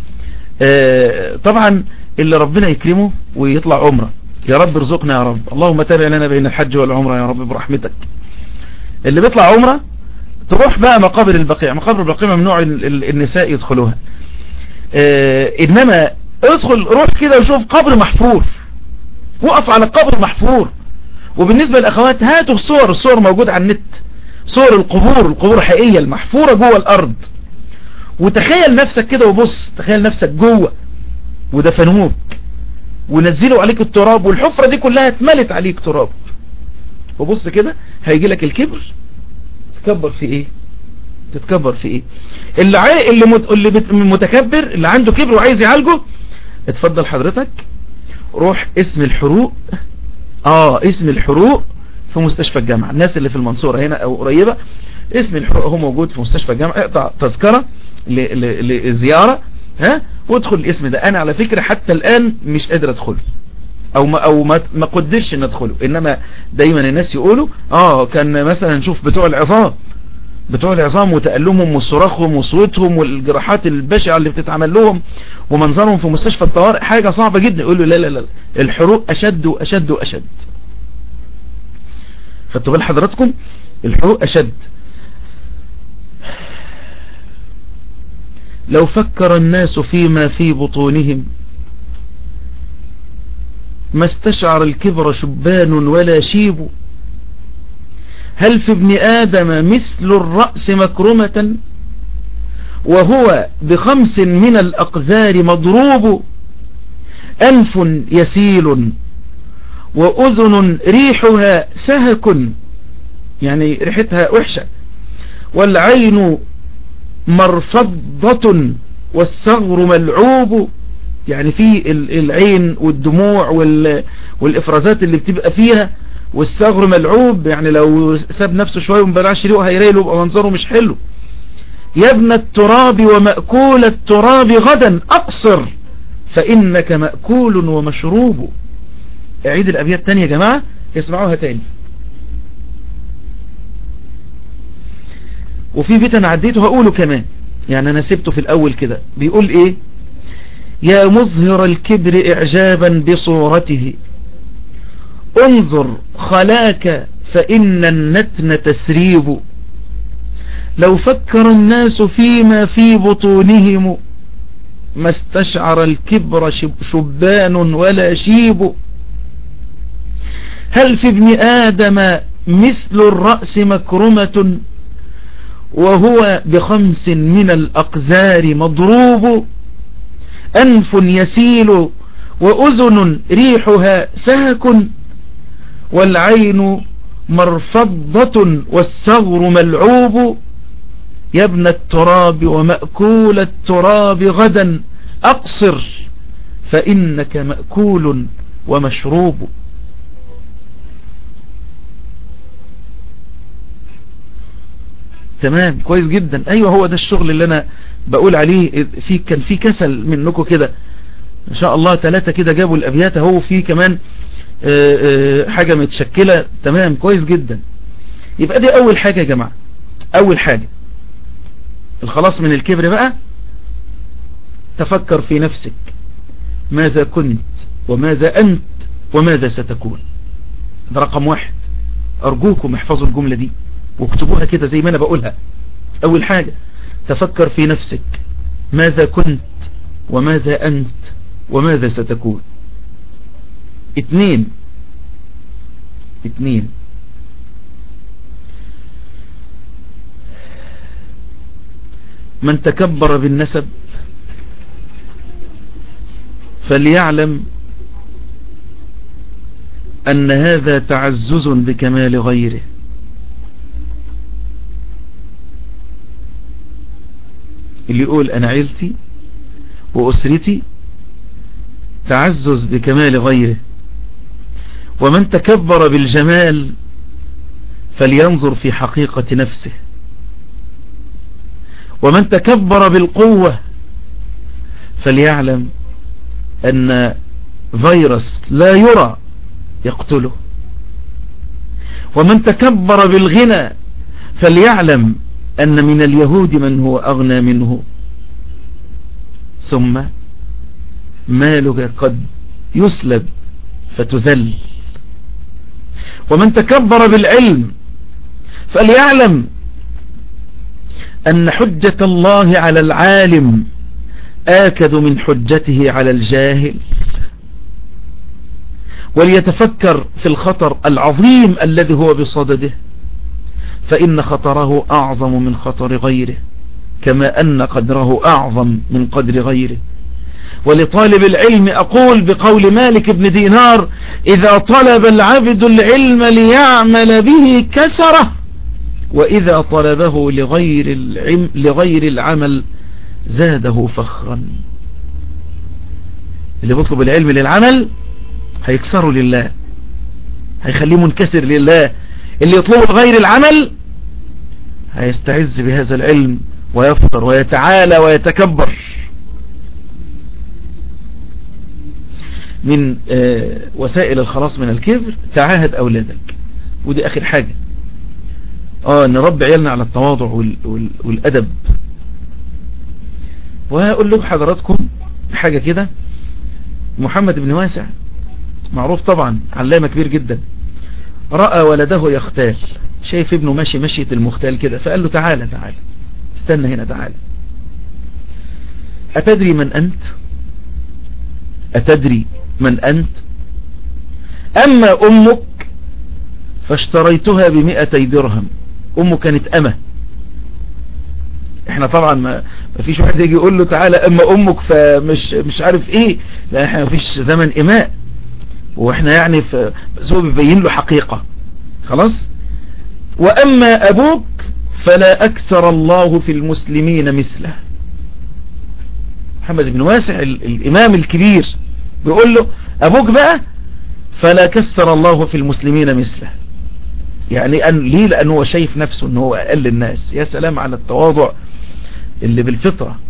طبعا اللي ربنا يكرمه ويطلع عمره يا رب ارزقنا يا رب اللهم تابع لنا بين الحج والعمرة يا رب برحمتك اللي بيطلع عمره تروح بقى مقابر البقيع مقابر البقيع ممنوع النساء يدخلوها اه انما ادخل روح كده وشوف قبر محفور وقف على قبر محفور وبالنسبة للاخوات هاتوا الصور الصور موجودة على النت صور القبور القبور حقيقية المحفورة جوه الارض وتخيل نفسك كده وبص تخيل نفسك جوه ودفنوك ونزلوا عليك التراب والحفرة دي كلها اتملت عليك تراب وبص كده هيجي لك الكبر تتكبر في ايه تتكبر في ايه اللي عاي... اللي, مت... اللي بت... متكبر اللي عنده كبر وعايز يعالجه اتفضل حضرتك روح اسم الحروق اه اسم الحروق في مستشفى الجامعة الناس اللي في المنصورة هنا او قريبة اسم الحروق هو موجود في مستشفى الجامعة اقطع تذكرة ل... ل... لزيارة ها وادخل الاسم ده انا على فكرة حتى الان مش قادر ادخله او ما او ما, ما قدرش ان ادخله انما دايما الناس يقولوا اه كان مثلا نشوف بتوع العظام بتوع العظام وتألمهم وصراخهم وصوتهم والجراحات البشعة اللي بتتعمل لهم ومنظرهم في مستشفى الطوارئ حاجة صعبة جدا يقولوا لا لا لا الحروق اشد واشد واشد خدتوا بال حضراتكم الحروق اشد لو فكر الناس فيما في بطونهم ما استشعر الكبر شبان ولا شيب هل في ابن آدم مثل الرأس مكرمة وهو بخمس من الأقذار مضروب أنف يسيل وأذن ريحها سهك يعني ريحتها وحشة والعين مرفضة والثغر ملعوب يعني في العين والدموع والإفرازات اللي بتبقى فيها والثغر ملعوب يعني لو ساب نفسه شوية ومبلعش ريقه هيريله يبقى منظره مش حلو يا ابن التراب ومأكول التراب غدا أقصر فإنك مأكول ومشروب اعيد الأبيات تانية يا جماعة اسمعوها تاني وفي بيت انا عديته هقوله كمان يعني انا سبته في الاول كده بيقول ايه يا مظهر الكبر اعجابا بصورته انظر خلاك فان النتن تسريب لو فكر الناس فيما في بطونهم ما استشعر الكبر شبان ولا شيب هل في ابن آدم مثل الرأس مكرمة وهو بخمس من الأقذار مضروب أنف يسيل وأذن ريحها سهك والعين مرفضة والثغر ملعوب يا ابن التراب ومأكول التراب غدا أقصر فإنك مأكول ومشروب تمام كويس جدا ايوه هو ده الشغل اللي انا بقول عليه في كان في كسل منكم كده ان شاء الله ثلاثة كده جابوا الابيات اهو في كمان آآ آآ حاجة متشكلة تمام كويس جدا يبقى دي اول حاجة يا جماعة اول حاجة الخلاص من الكبر بقى تفكر في نفسك ماذا كنت وماذا انت وماذا ستكون ده رقم واحد ارجوكم احفظوا الجملة دي واكتبوها كده زي ما انا بقولها اول حاجة تفكر في نفسك ماذا كنت وماذا انت وماذا ستكون اتنين اتنين من تكبر بالنسب فليعلم أن هذا تعزز بكمال غيره اللي يقول أنا عيلتي وأسرتي تعزز بكمال غيره ومن تكبر بالجمال فلينظر في حقيقة نفسه ومن تكبر بالقوة فليعلم أن فيروس لا يرى يقتله ومن تكبر بالغنى فليعلم أن من اليهود من هو أغنى منه ثم مالك قد يسلب فتذل ومن تكبر بالعلم فليعلم أن حجة الله على العالم آكد من حجته على الجاهل وليتفكر في الخطر العظيم الذي هو بصدده فإن خطره أعظم من خطر غيره كما أن قدره أعظم من قدر غيره ولطالب العلم أقول بقول مالك بن دينار إذا طلب العبد العلم ليعمل به كسره وإذا طلبه لغير, العم لغير العمل زاده فخرا اللي بيطلب العلم للعمل هيكسره لله هيخليه منكسر لله اللي يطلبه لغير العمل هيستعز بهذا العلم ويفطر ويتعالى ويتكبر من وسائل الخلاص من الكبر تعاهد أولادك ودي آخر حاجة اه نربي عيالنا على التواضع وال وال والأدب وهقول لكم حضراتكم حاجة كده محمد بن واسع معروف طبعا علامة كبير جدا رأى ولده يختال شايف ابنه ماشي مشية المختال كده فقال له تعالى تعالى استنى هنا تعالى أتدري من أنت أتدري من أنت أما أمك فاشتريتها بمئتي درهم أمه كانت أمة احنا طبعا ما فيش واحد يجي يقول له تعالى اما امك فمش مش عارف ايه لا احنا ما فيش زمن اماء واحنا يعني في بس هو بيبين له حقيقة خلاص واما ابوك فلا اكثر الله في المسلمين مثله محمد بن واسع الامام الكبير بيقول له ابوك بقى فلا كسر الله في المسلمين مثله يعني أن ليه لأنه هو شايف نفسه أنه هو أقل الناس يا سلام على التواضع اللي بالفطرة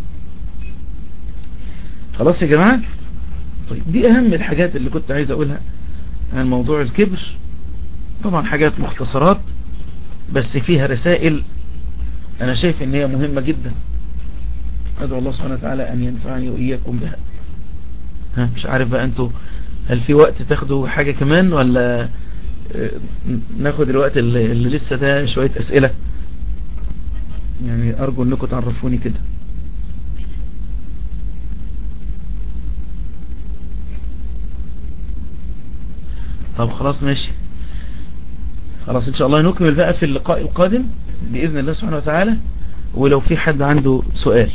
خلاص يا جماعة طيب دي أهم الحاجات اللي كنت عايز أقولها عن موضوع الكبر طبعا حاجات مختصرات بس فيها رسائل أنا شايف أن هي مهمة جدا أدعو الله سبحانه وتعالى أن ينفعني وإياكم بها ها مش عارف بقى أنتوا هل في وقت تاخدوا حاجة كمان ولا ناخد الوقت اللي, اللي لسه ده شوية اسئلة يعني ارجو انكم تعرفوني كده طب خلاص ماشي خلاص ان شاء الله نكمل بقى في اللقاء القادم بإذن الله سبحانه وتعالى ولو في حد عنده سؤال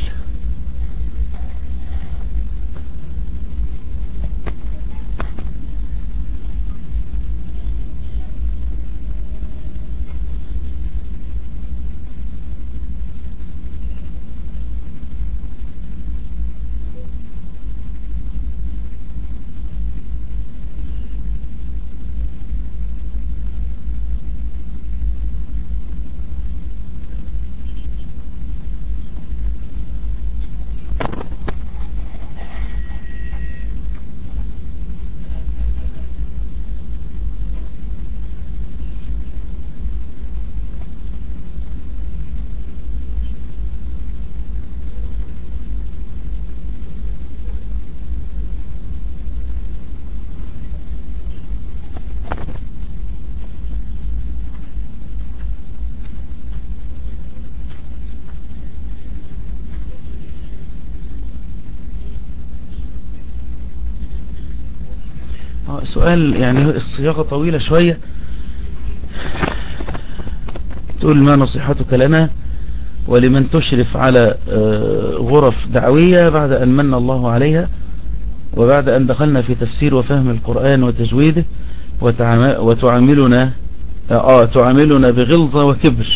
سؤال يعني الصياغة طويلة شوية تقول ما نصيحتك لنا ولمن تشرف على غرف دعوية بعد أن من الله عليها وبعد أن دخلنا في تفسير وفهم القرآن وتجويده وتعاملنا آه تعاملنا بغلظة وكبر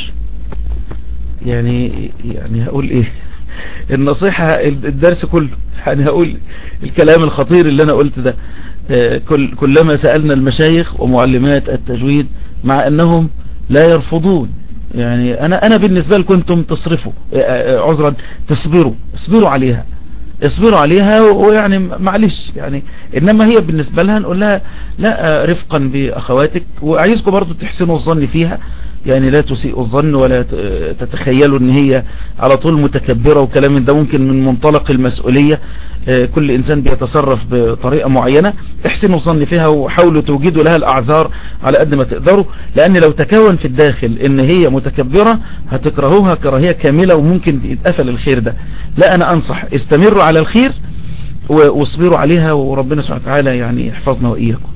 يعني يعني هقول ايه النصيحة الدرس كله يعني هقول الكلام الخطير اللي انا قلت ده كل كلما سألنا المشايخ ومعلمات التجويد مع انهم لا يرفضون يعني انا انا بالنسبة لكم كنتم تصرفوا عذرا تصبروا اصبروا عليها اصبروا عليها ويعني معلش يعني انما هي بالنسبة لها نقول لها لا رفقا باخواتك وعايزكم برضو تحسنوا الظن فيها يعني لا تسيئوا الظن ولا تتخيلوا ان هي على طول متكبرة وكلام ده ممكن من منطلق المسؤولية كل انسان بيتصرف بطريقة معينة احسنوا الظن فيها وحاولوا توجدوا لها الاعذار على قد ما تقدروا لان لو تكون في الداخل ان هي متكبرة هتكرهوها كراهية كاملة وممكن يتقفل الخير ده لا انا انصح استمروا على الخير واصبروا عليها وربنا سبحانه وتعالى يعني يحفظنا واياكم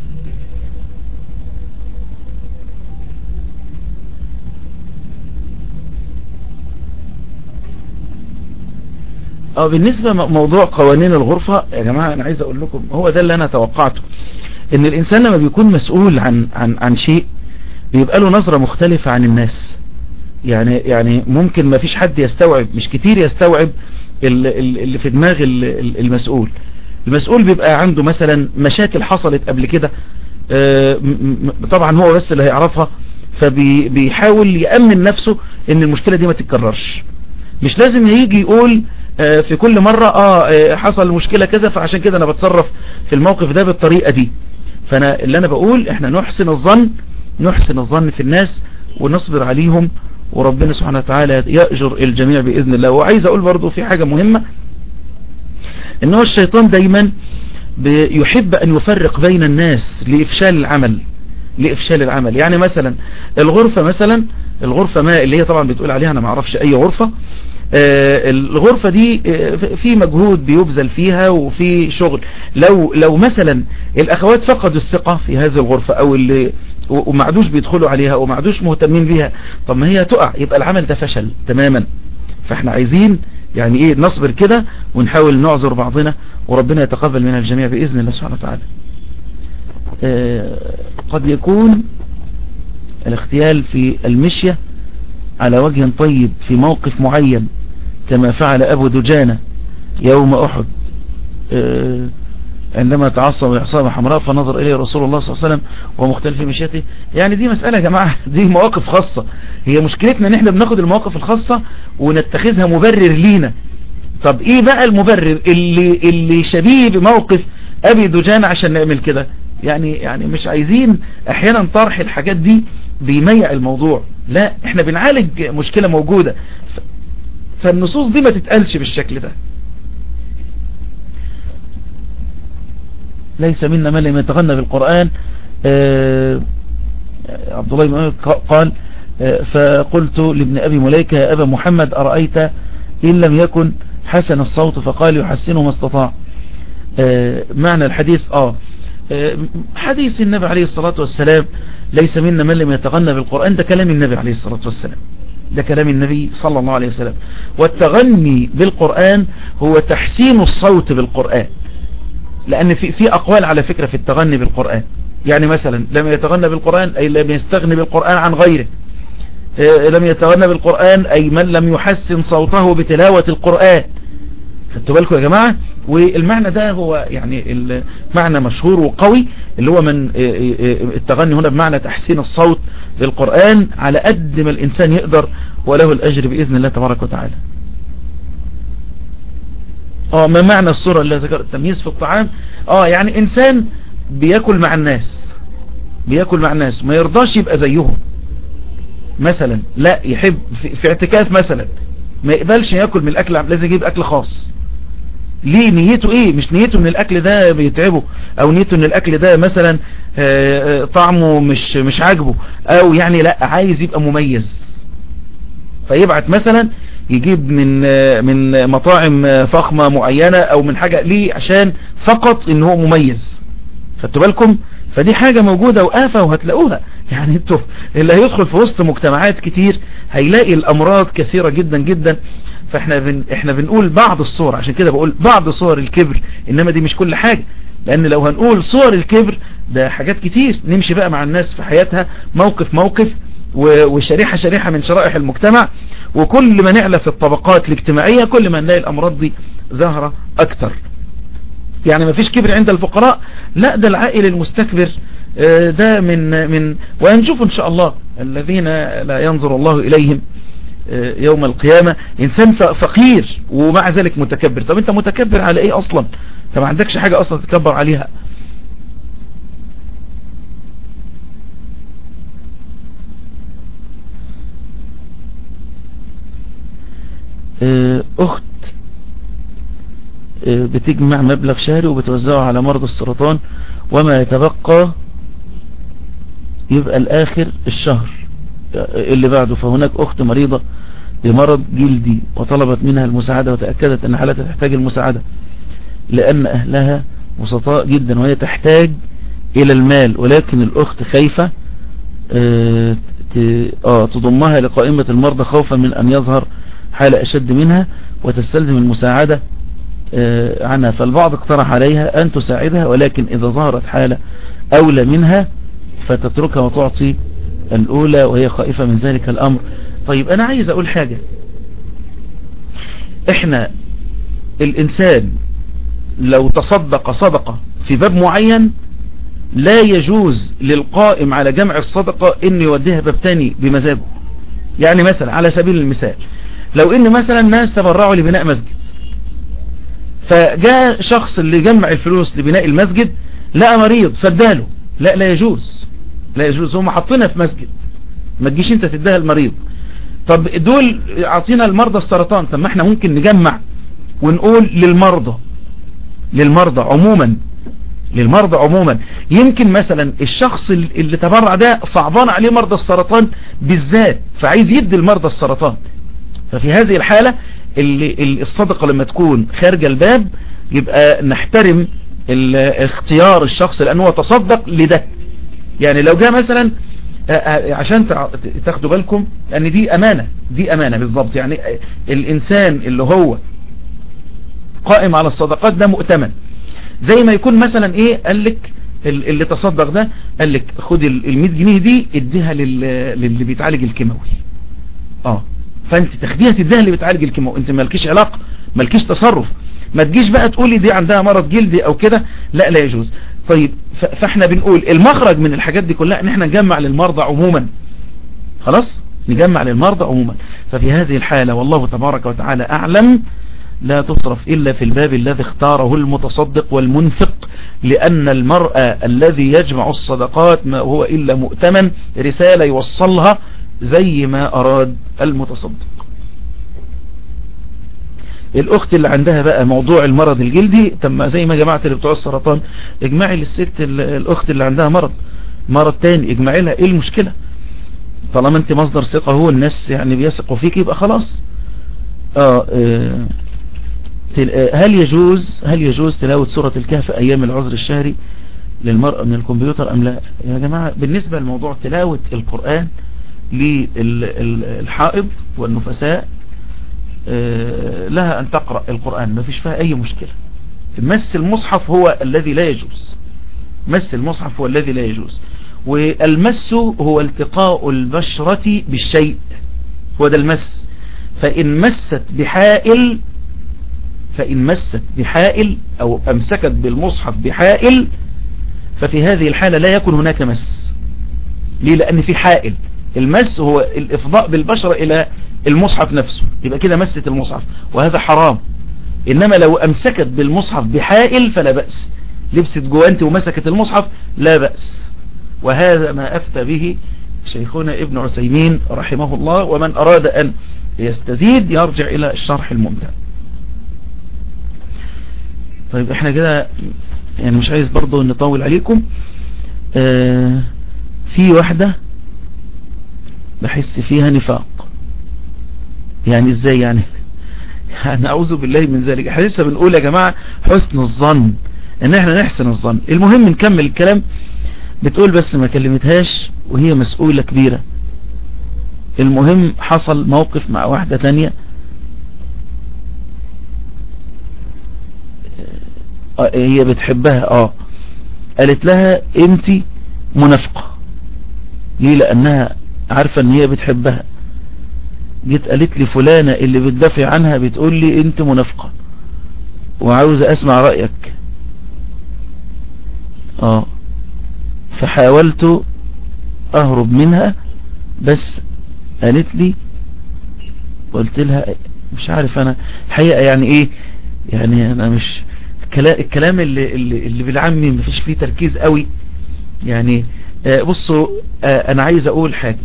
اه بالنسبة موضوع قوانين الغرفة يا جماعة انا عايز اقول لكم هو ده اللي انا توقعته ان الانسان لما بيكون مسؤول عن, عن, عن شيء بيبقى له نظرة مختلفة عن الناس يعني يعني ممكن ما فيش حد يستوعب مش كتير يستوعب اللي في دماغ المسؤول المسؤول بيبقى عنده مثلا مشاكل حصلت قبل كده طبعا هو بس اللي هيعرفها فبيحاول يأمن نفسه ان المشكلة دي ما تتكررش مش لازم يجي يقول في كل مرة اه حصل مشكلة كذا فعشان كده انا بتصرف في الموقف ده بالطريقة دي فانا اللي انا بقول احنا نحسن الظن نحسن الظن في الناس ونصبر عليهم وربنا سبحانه وتعالى يأجر الجميع بإذن الله وعايز اقول برضو في حاجة مهمة ان هو الشيطان دايما يحب ان يفرق بين الناس لإفشال العمل لإفشال العمل يعني مثلا الغرفة مثلا الغرفة ما اللي هي طبعا بتقول عليها انا ما اعرفش اي غرفة آه الغرفة دي آه في مجهود بيبذل فيها وفي شغل لو لو مثلا الاخوات فقدوا الثقة في هذه الغرفة او اللي وما عادوش بيدخلوا عليها وما عادوش مهتمين بيها طب ما هي تقع يبقى العمل ده فشل تماما فاحنا عايزين يعني ايه نصبر كده ونحاول نعذر بعضنا وربنا يتقبل من الجميع بإذن الله سبحانه وتعالى آه قد يكون الاغتيال في المشية على وجه طيب في موقف معين كما فعل أبو دجانة يوم أحد عندما تعصب عصابة حمراء فنظر إليه رسول الله صلى الله عليه وسلم ومختلف في مشيته يعني دي مسألة يا جماعة دي مواقف خاصة هي مشكلتنا ان احنا بناخد المواقف الخاصة ونتخذها مبرر لينا طب ايه بقى المبرر اللي, اللي شبيه بموقف ابي دجانة عشان نعمل كده يعني يعني مش عايزين احيانا طرح الحاجات دي بيميع الموضوع لا احنا بنعالج مشكلة موجودة فالنصوص دي ما تتقالش بالشكل ده ليس منا من لم يتغنى بالقرآن آه عبد الله بن قال آه فقلت لابن أبي مليكة يا أبا محمد أرأيت إن لم يكن حسن الصوت فقال يحسنه ما استطاع آه معنى الحديث آه حديث النبي عليه الصلاة والسلام ليس منا من لم يتغنى بالقرآن ده كلام النبي عليه الصلاة والسلام ده كلام النبي صلى الله عليه وسلم والتغني بالقرآن هو تحسين الصوت بالقرآن لأن في, في أقوال على فكرة في التغني بالقرآن يعني مثلا لم يتغنى بالقرآن أي لم يستغني بالقرآن عن غيره لم يتغنى بالقرآن أي من لم يحسن صوته بتلاوة القرآن خدتوا بالكم يا جماعة والمعنى ده هو يعني المعنى مشهور وقوي اللي هو من التغني هنا بمعنى تحسين الصوت للقرآن على قد ما الإنسان يقدر وله الأجر بإذن الله تبارك وتعالى اه ما معنى الصورة اللي ذكر التمييز في الطعام اه يعني انسان بياكل مع الناس بياكل مع الناس ما يرضاش يبقى زيهم مثلا لا يحب في, في اعتكاف مثلا ما يقبلش ياكل من الاكل لازم يجيب اكل خاص ليه نيته ايه مش نيته ان الاكل ده بيتعبه او نيته ان الاكل ده مثلا طعمه مش مش عاجبه او يعني لا عايز يبقى مميز فيبعت مثلا يجيب من من مطاعم فخمة معينة او من حاجة ليه عشان فقط ان هو مميز خدتوا بالكم فدي حاجة موجودة وآفة وهتلاقوها يعني انتوا اللي هيدخل في وسط مجتمعات كتير هيلاقي الأمراض كثيرة جدا جدا فاحنا بن احنا بنقول بعض الصور عشان كده بقول بعض صور الكبر انما دي مش كل حاجة لان لو هنقول صور الكبر ده حاجات كتير نمشي بقى مع الناس في حياتها موقف موقف وشريحة شريحة من شرائح المجتمع وكل ما نعلى في الطبقات الاجتماعية كل ما نلاقي الأمراض دي ظاهرة أكتر يعني ما فيش كبر عند الفقراء لا ده العائل المستكبر ده من من وهنشوف ان شاء الله الذين لا ينظر الله اليهم يوم القيامة انسان فقير ومع ذلك متكبر طب انت متكبر على ايه اصلا انت ما عندكش حاجة اصلا تتكبر عليها اخت بتجمع مبلغ شهري وبتوزعه على مرضى السرطان وما يتبقى يبقى الاخر الشهر اللي بعده فهناك اخت مريضة بمرض جلدي وطلبت منها المساعدة وتأكدت ان حالتها تحتاج المساعدة لان اهلها وسطاء جدا وهي تحتاج الى المال ولكن الاخت خايفة اه تضمها لقائمة المرضى خوفا من ان يظهر حالة اشد منها وتستلزم المساعدة عنها فالبعض اقترح عليها ان تساعدها ولكن اذا ظهرت حالة اولى منها فتتركها وتعطي الاولى وهي خائفة من ذلك الامر طيب انا عايز اقول حاجة احنا الانسان لو تصدق صدقة في باب معين لا يجوز للقائم على جمع الصدقة ان يوديها باب تاني بمزاجه يعني مثلا على سبيل المثال لو ان مثلا ناس تبرعوا لبناء مسجد فجاء شخص اللي جمع الفلوس لبناء المسجد لقى مريض فاداله لا لا يجوز لا يجوز هم حاطينها في مسجد ما تجيش انت تديها المريض طب دول عطينا المرضى السرطان طب ما احنا ممكن نجمع ونقول للمرضى للمرضى عموما للمرضى عموما يمكن مثلا الشخص اللي تبرع ده صعبان عليه مرضى السرطان بالذات فعايز يدي المرضى السرطان ففي هذه الحالة اللي الصدقة لما تكون خارج الباب يبقى نحترم اختيار الشخص لأنه تصدق لده يعني لو جاء مثلا عشان تاخدوا بالكم لأن دي أمانة دي أمانة بالضبط يعني الإنسان اللي هو قائم على الصدقات ده مؤتمن زي ما يكون مثلا ايه قال لك اللي تصدق ده قال لك خد ال 100 جنيه دي اديها للي بيتعالج الكيماوي اه فانت تاخديها تديها اللي بتعالج الكيماوي انت مالكيش علاقه مالكيش تصرف ما تجيش بقى تقولي دي عندها مرض جلدي او كده لا لا يجوز طيب فاحنا بنقول المخرج من الحاجات دي كلها ان احنا نجمع للمرضى عموما خلاص نجمع للمرضى عموما ففي هذه الحالة والله تبارك وتعالى اعلم لا تصرف إلا في الباب الذي اختاره المتصدق والمنفق لأن المرأة الذي يجمع الصدقات ما هو إلا مؤتمن رسالة يوصلها زي ما أراد المتصدق الأخت اللي عندها بقى موضوع المرض الجلدي تم زي ما جماعة اللي بتوع السرطان اجمعي للست الأخت اللي عندها مرض مرض تاني اجمعي لها ايه المشكلة طالما انت مصدر ثقة هو الناس يعني بيثقوا فيك يبقى خلاص اه, اه هل يجوز هل يجوز تلاوة سورة الكهف أيام العذر الشهري للمرأة من الكمبيوتر أم لا يا جماعة بالنسبة لموضوع تلاوة القرآن للحائض والنفساء لها أن تقرأ القرآن ما فيش فيها أي مشكلة مس المصحف هو الذي لا يجوز مس المصحف هو الذي لا يجوز والمس هو التقاء البشرة بالشيء هو ده المس فإن مست بحائل فإن مست بحائل أو أمسكت بالمصحف بحائل ففي هذه الحالة لا يكون هناك مس ليه لأن في حائل المس هو الإفضاء بالبشرة إلى المصحف نفسه يبقى كده مست المصحف وهذا حرام إنما لو أمسكت بالمصحف بحائل فلا بأس لبست جوانت ومسكت المصحف لا بأس وهذا ما أفتى به شيخنا ابن عثيمين رحمه الله ومن أراد أن يستزيد يرجع إلى الشرح الممتع طيب احنا كده يعني مش عايز برضو نطول عليكم اه في واحدة بحس فيها نفاق يعني ازاي يعني يعني اعوذ بالله من ذلك احنا لسه بنقول يا جماعة حسن الظن ان احنا نحسن الظن المهم نكمل الكلام بتقول بس ما كلمتهاش وهي مسؤولة كبيرة المهم حصل موقف مع واحدة تانية آه، هي بتحبها اه قالت لها انت منافقة ليه لانها عارفة ان هي بتحبها جيت قالت لي فلانة اللي بتدافع عنها بتقول لي انت منافقة وعاوزة اسمع رأيك اه فحاولت اهرب منها بس قالت لي قلت لها مش عارف انا حقيقة يعني ايه يعني انا مش الكلام اللي, اللي, اللي بالعمي مفيش فيه تركيز قوي يعني بصوا انا عايز اقول حاجة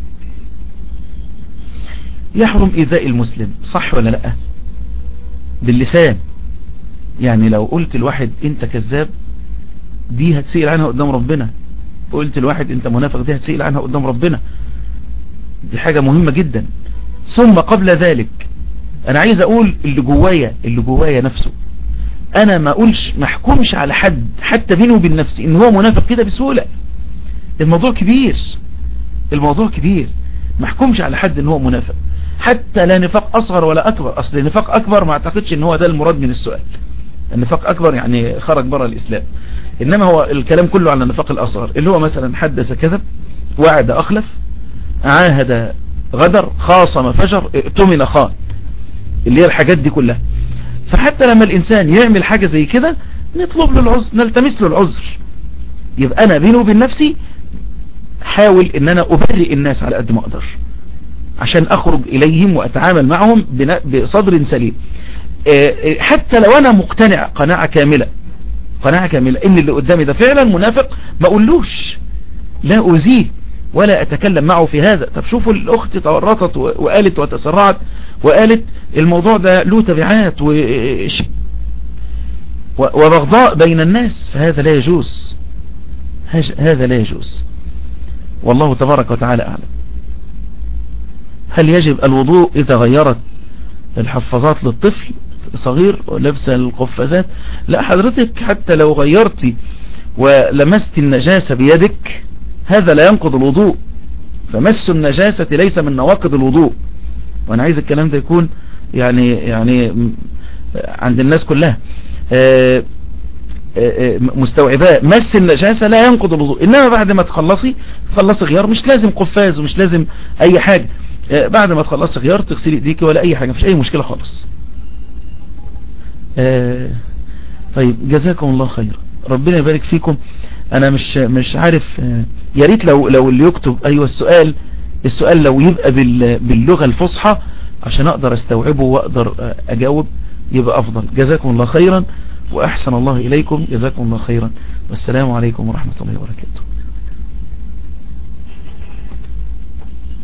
يحرم ايذاء المسلم صح ولا لا باللسان يعني لو قلت الواحد انت كذاب دي هتسئل عنها قدام ربنا قلت الواحد انت منافق دي هتسئل عنها قدام ربنا دي حاجة مهمة جدا ثم قبل ذلك انا عايز اقول اللي جوايا اللي جوايا نفسه انا ما اقولش ما احكمش على حد حتى بينه وبين نفسي ان هو منافق كده بسهولة الموضوع كبير الموضوع كبير ما احكمش على حد ان هو منافق حتى لا نفاق اصغر ولا اكبر اصل النفاق اكبر ما اعتقدش ان هو ده المراد من السؤال النفاق اكبر يعني خرج بره الاسلام انما هو الكلام كله على النفاق الاصغر اللي هو مثلا حدث كذب وعد اخلف عاهد غدر خاصم فجر ائتمن خان اللي هي الحاجات دي كلها فحتى لما الانسان يعمل حاجة زي كده نطلب له العذر نلتمس له العذر يبقى انا بيني وبين نفسي حاول ان انا ابرئ الناس على قد ما اقدر عشان اخرج اليهم واتعامل معهم بصدر سليم حتى لو انا مقتنع قناعة كاملة قناعة كاملة ان اللي قدامي ده فعلا منافق ما اقولوش لا اوزيه ولا اتكلم معه في هذا طب شوفوا الاخت تورطت وقالت وتسرعت وقالت الموضوع ده له تبعات وبغضاء بين الناس فهذا لا يجوز هذا لا يجوز والله تبارك وتعالى أعلم هل يجب الوضوء إذا غيرت الحفاظات للطفل صغير ولبس القفازات لا حضرتك حتى لو غيرتي ولمست النجاسة بيدك هذا لا ينقض الوضوء فمس النجاسة ليس من نواقض الوضوء وانا عايز الكلام ده يكون يعني يعني عند الناس كلها مستوعباه مس النجاسة لا ينقض الوضوء انما بعد ما تخلصي تخلصي غيار مش لازم قفاز ومش لازم اي حاجة بعد ما تخلصي غيار تغسلي ايديك ولا اي حاجة مفيش اي مشكلة خالص طيب جزاكم الله خير ربنا يبارك فيكم انا مش مش عارف يا ريت لو لو اللي يكتب ايوه السؤال السؤال لو يبقى باللغة الفصحى عشان اقدر استوعبه واقدر اجاوب يبقى افضل جزاكم الله خيرا واحسن الله اليكم جزاكم الله خيرا والسلام عليكم ورحمة الله وبركاته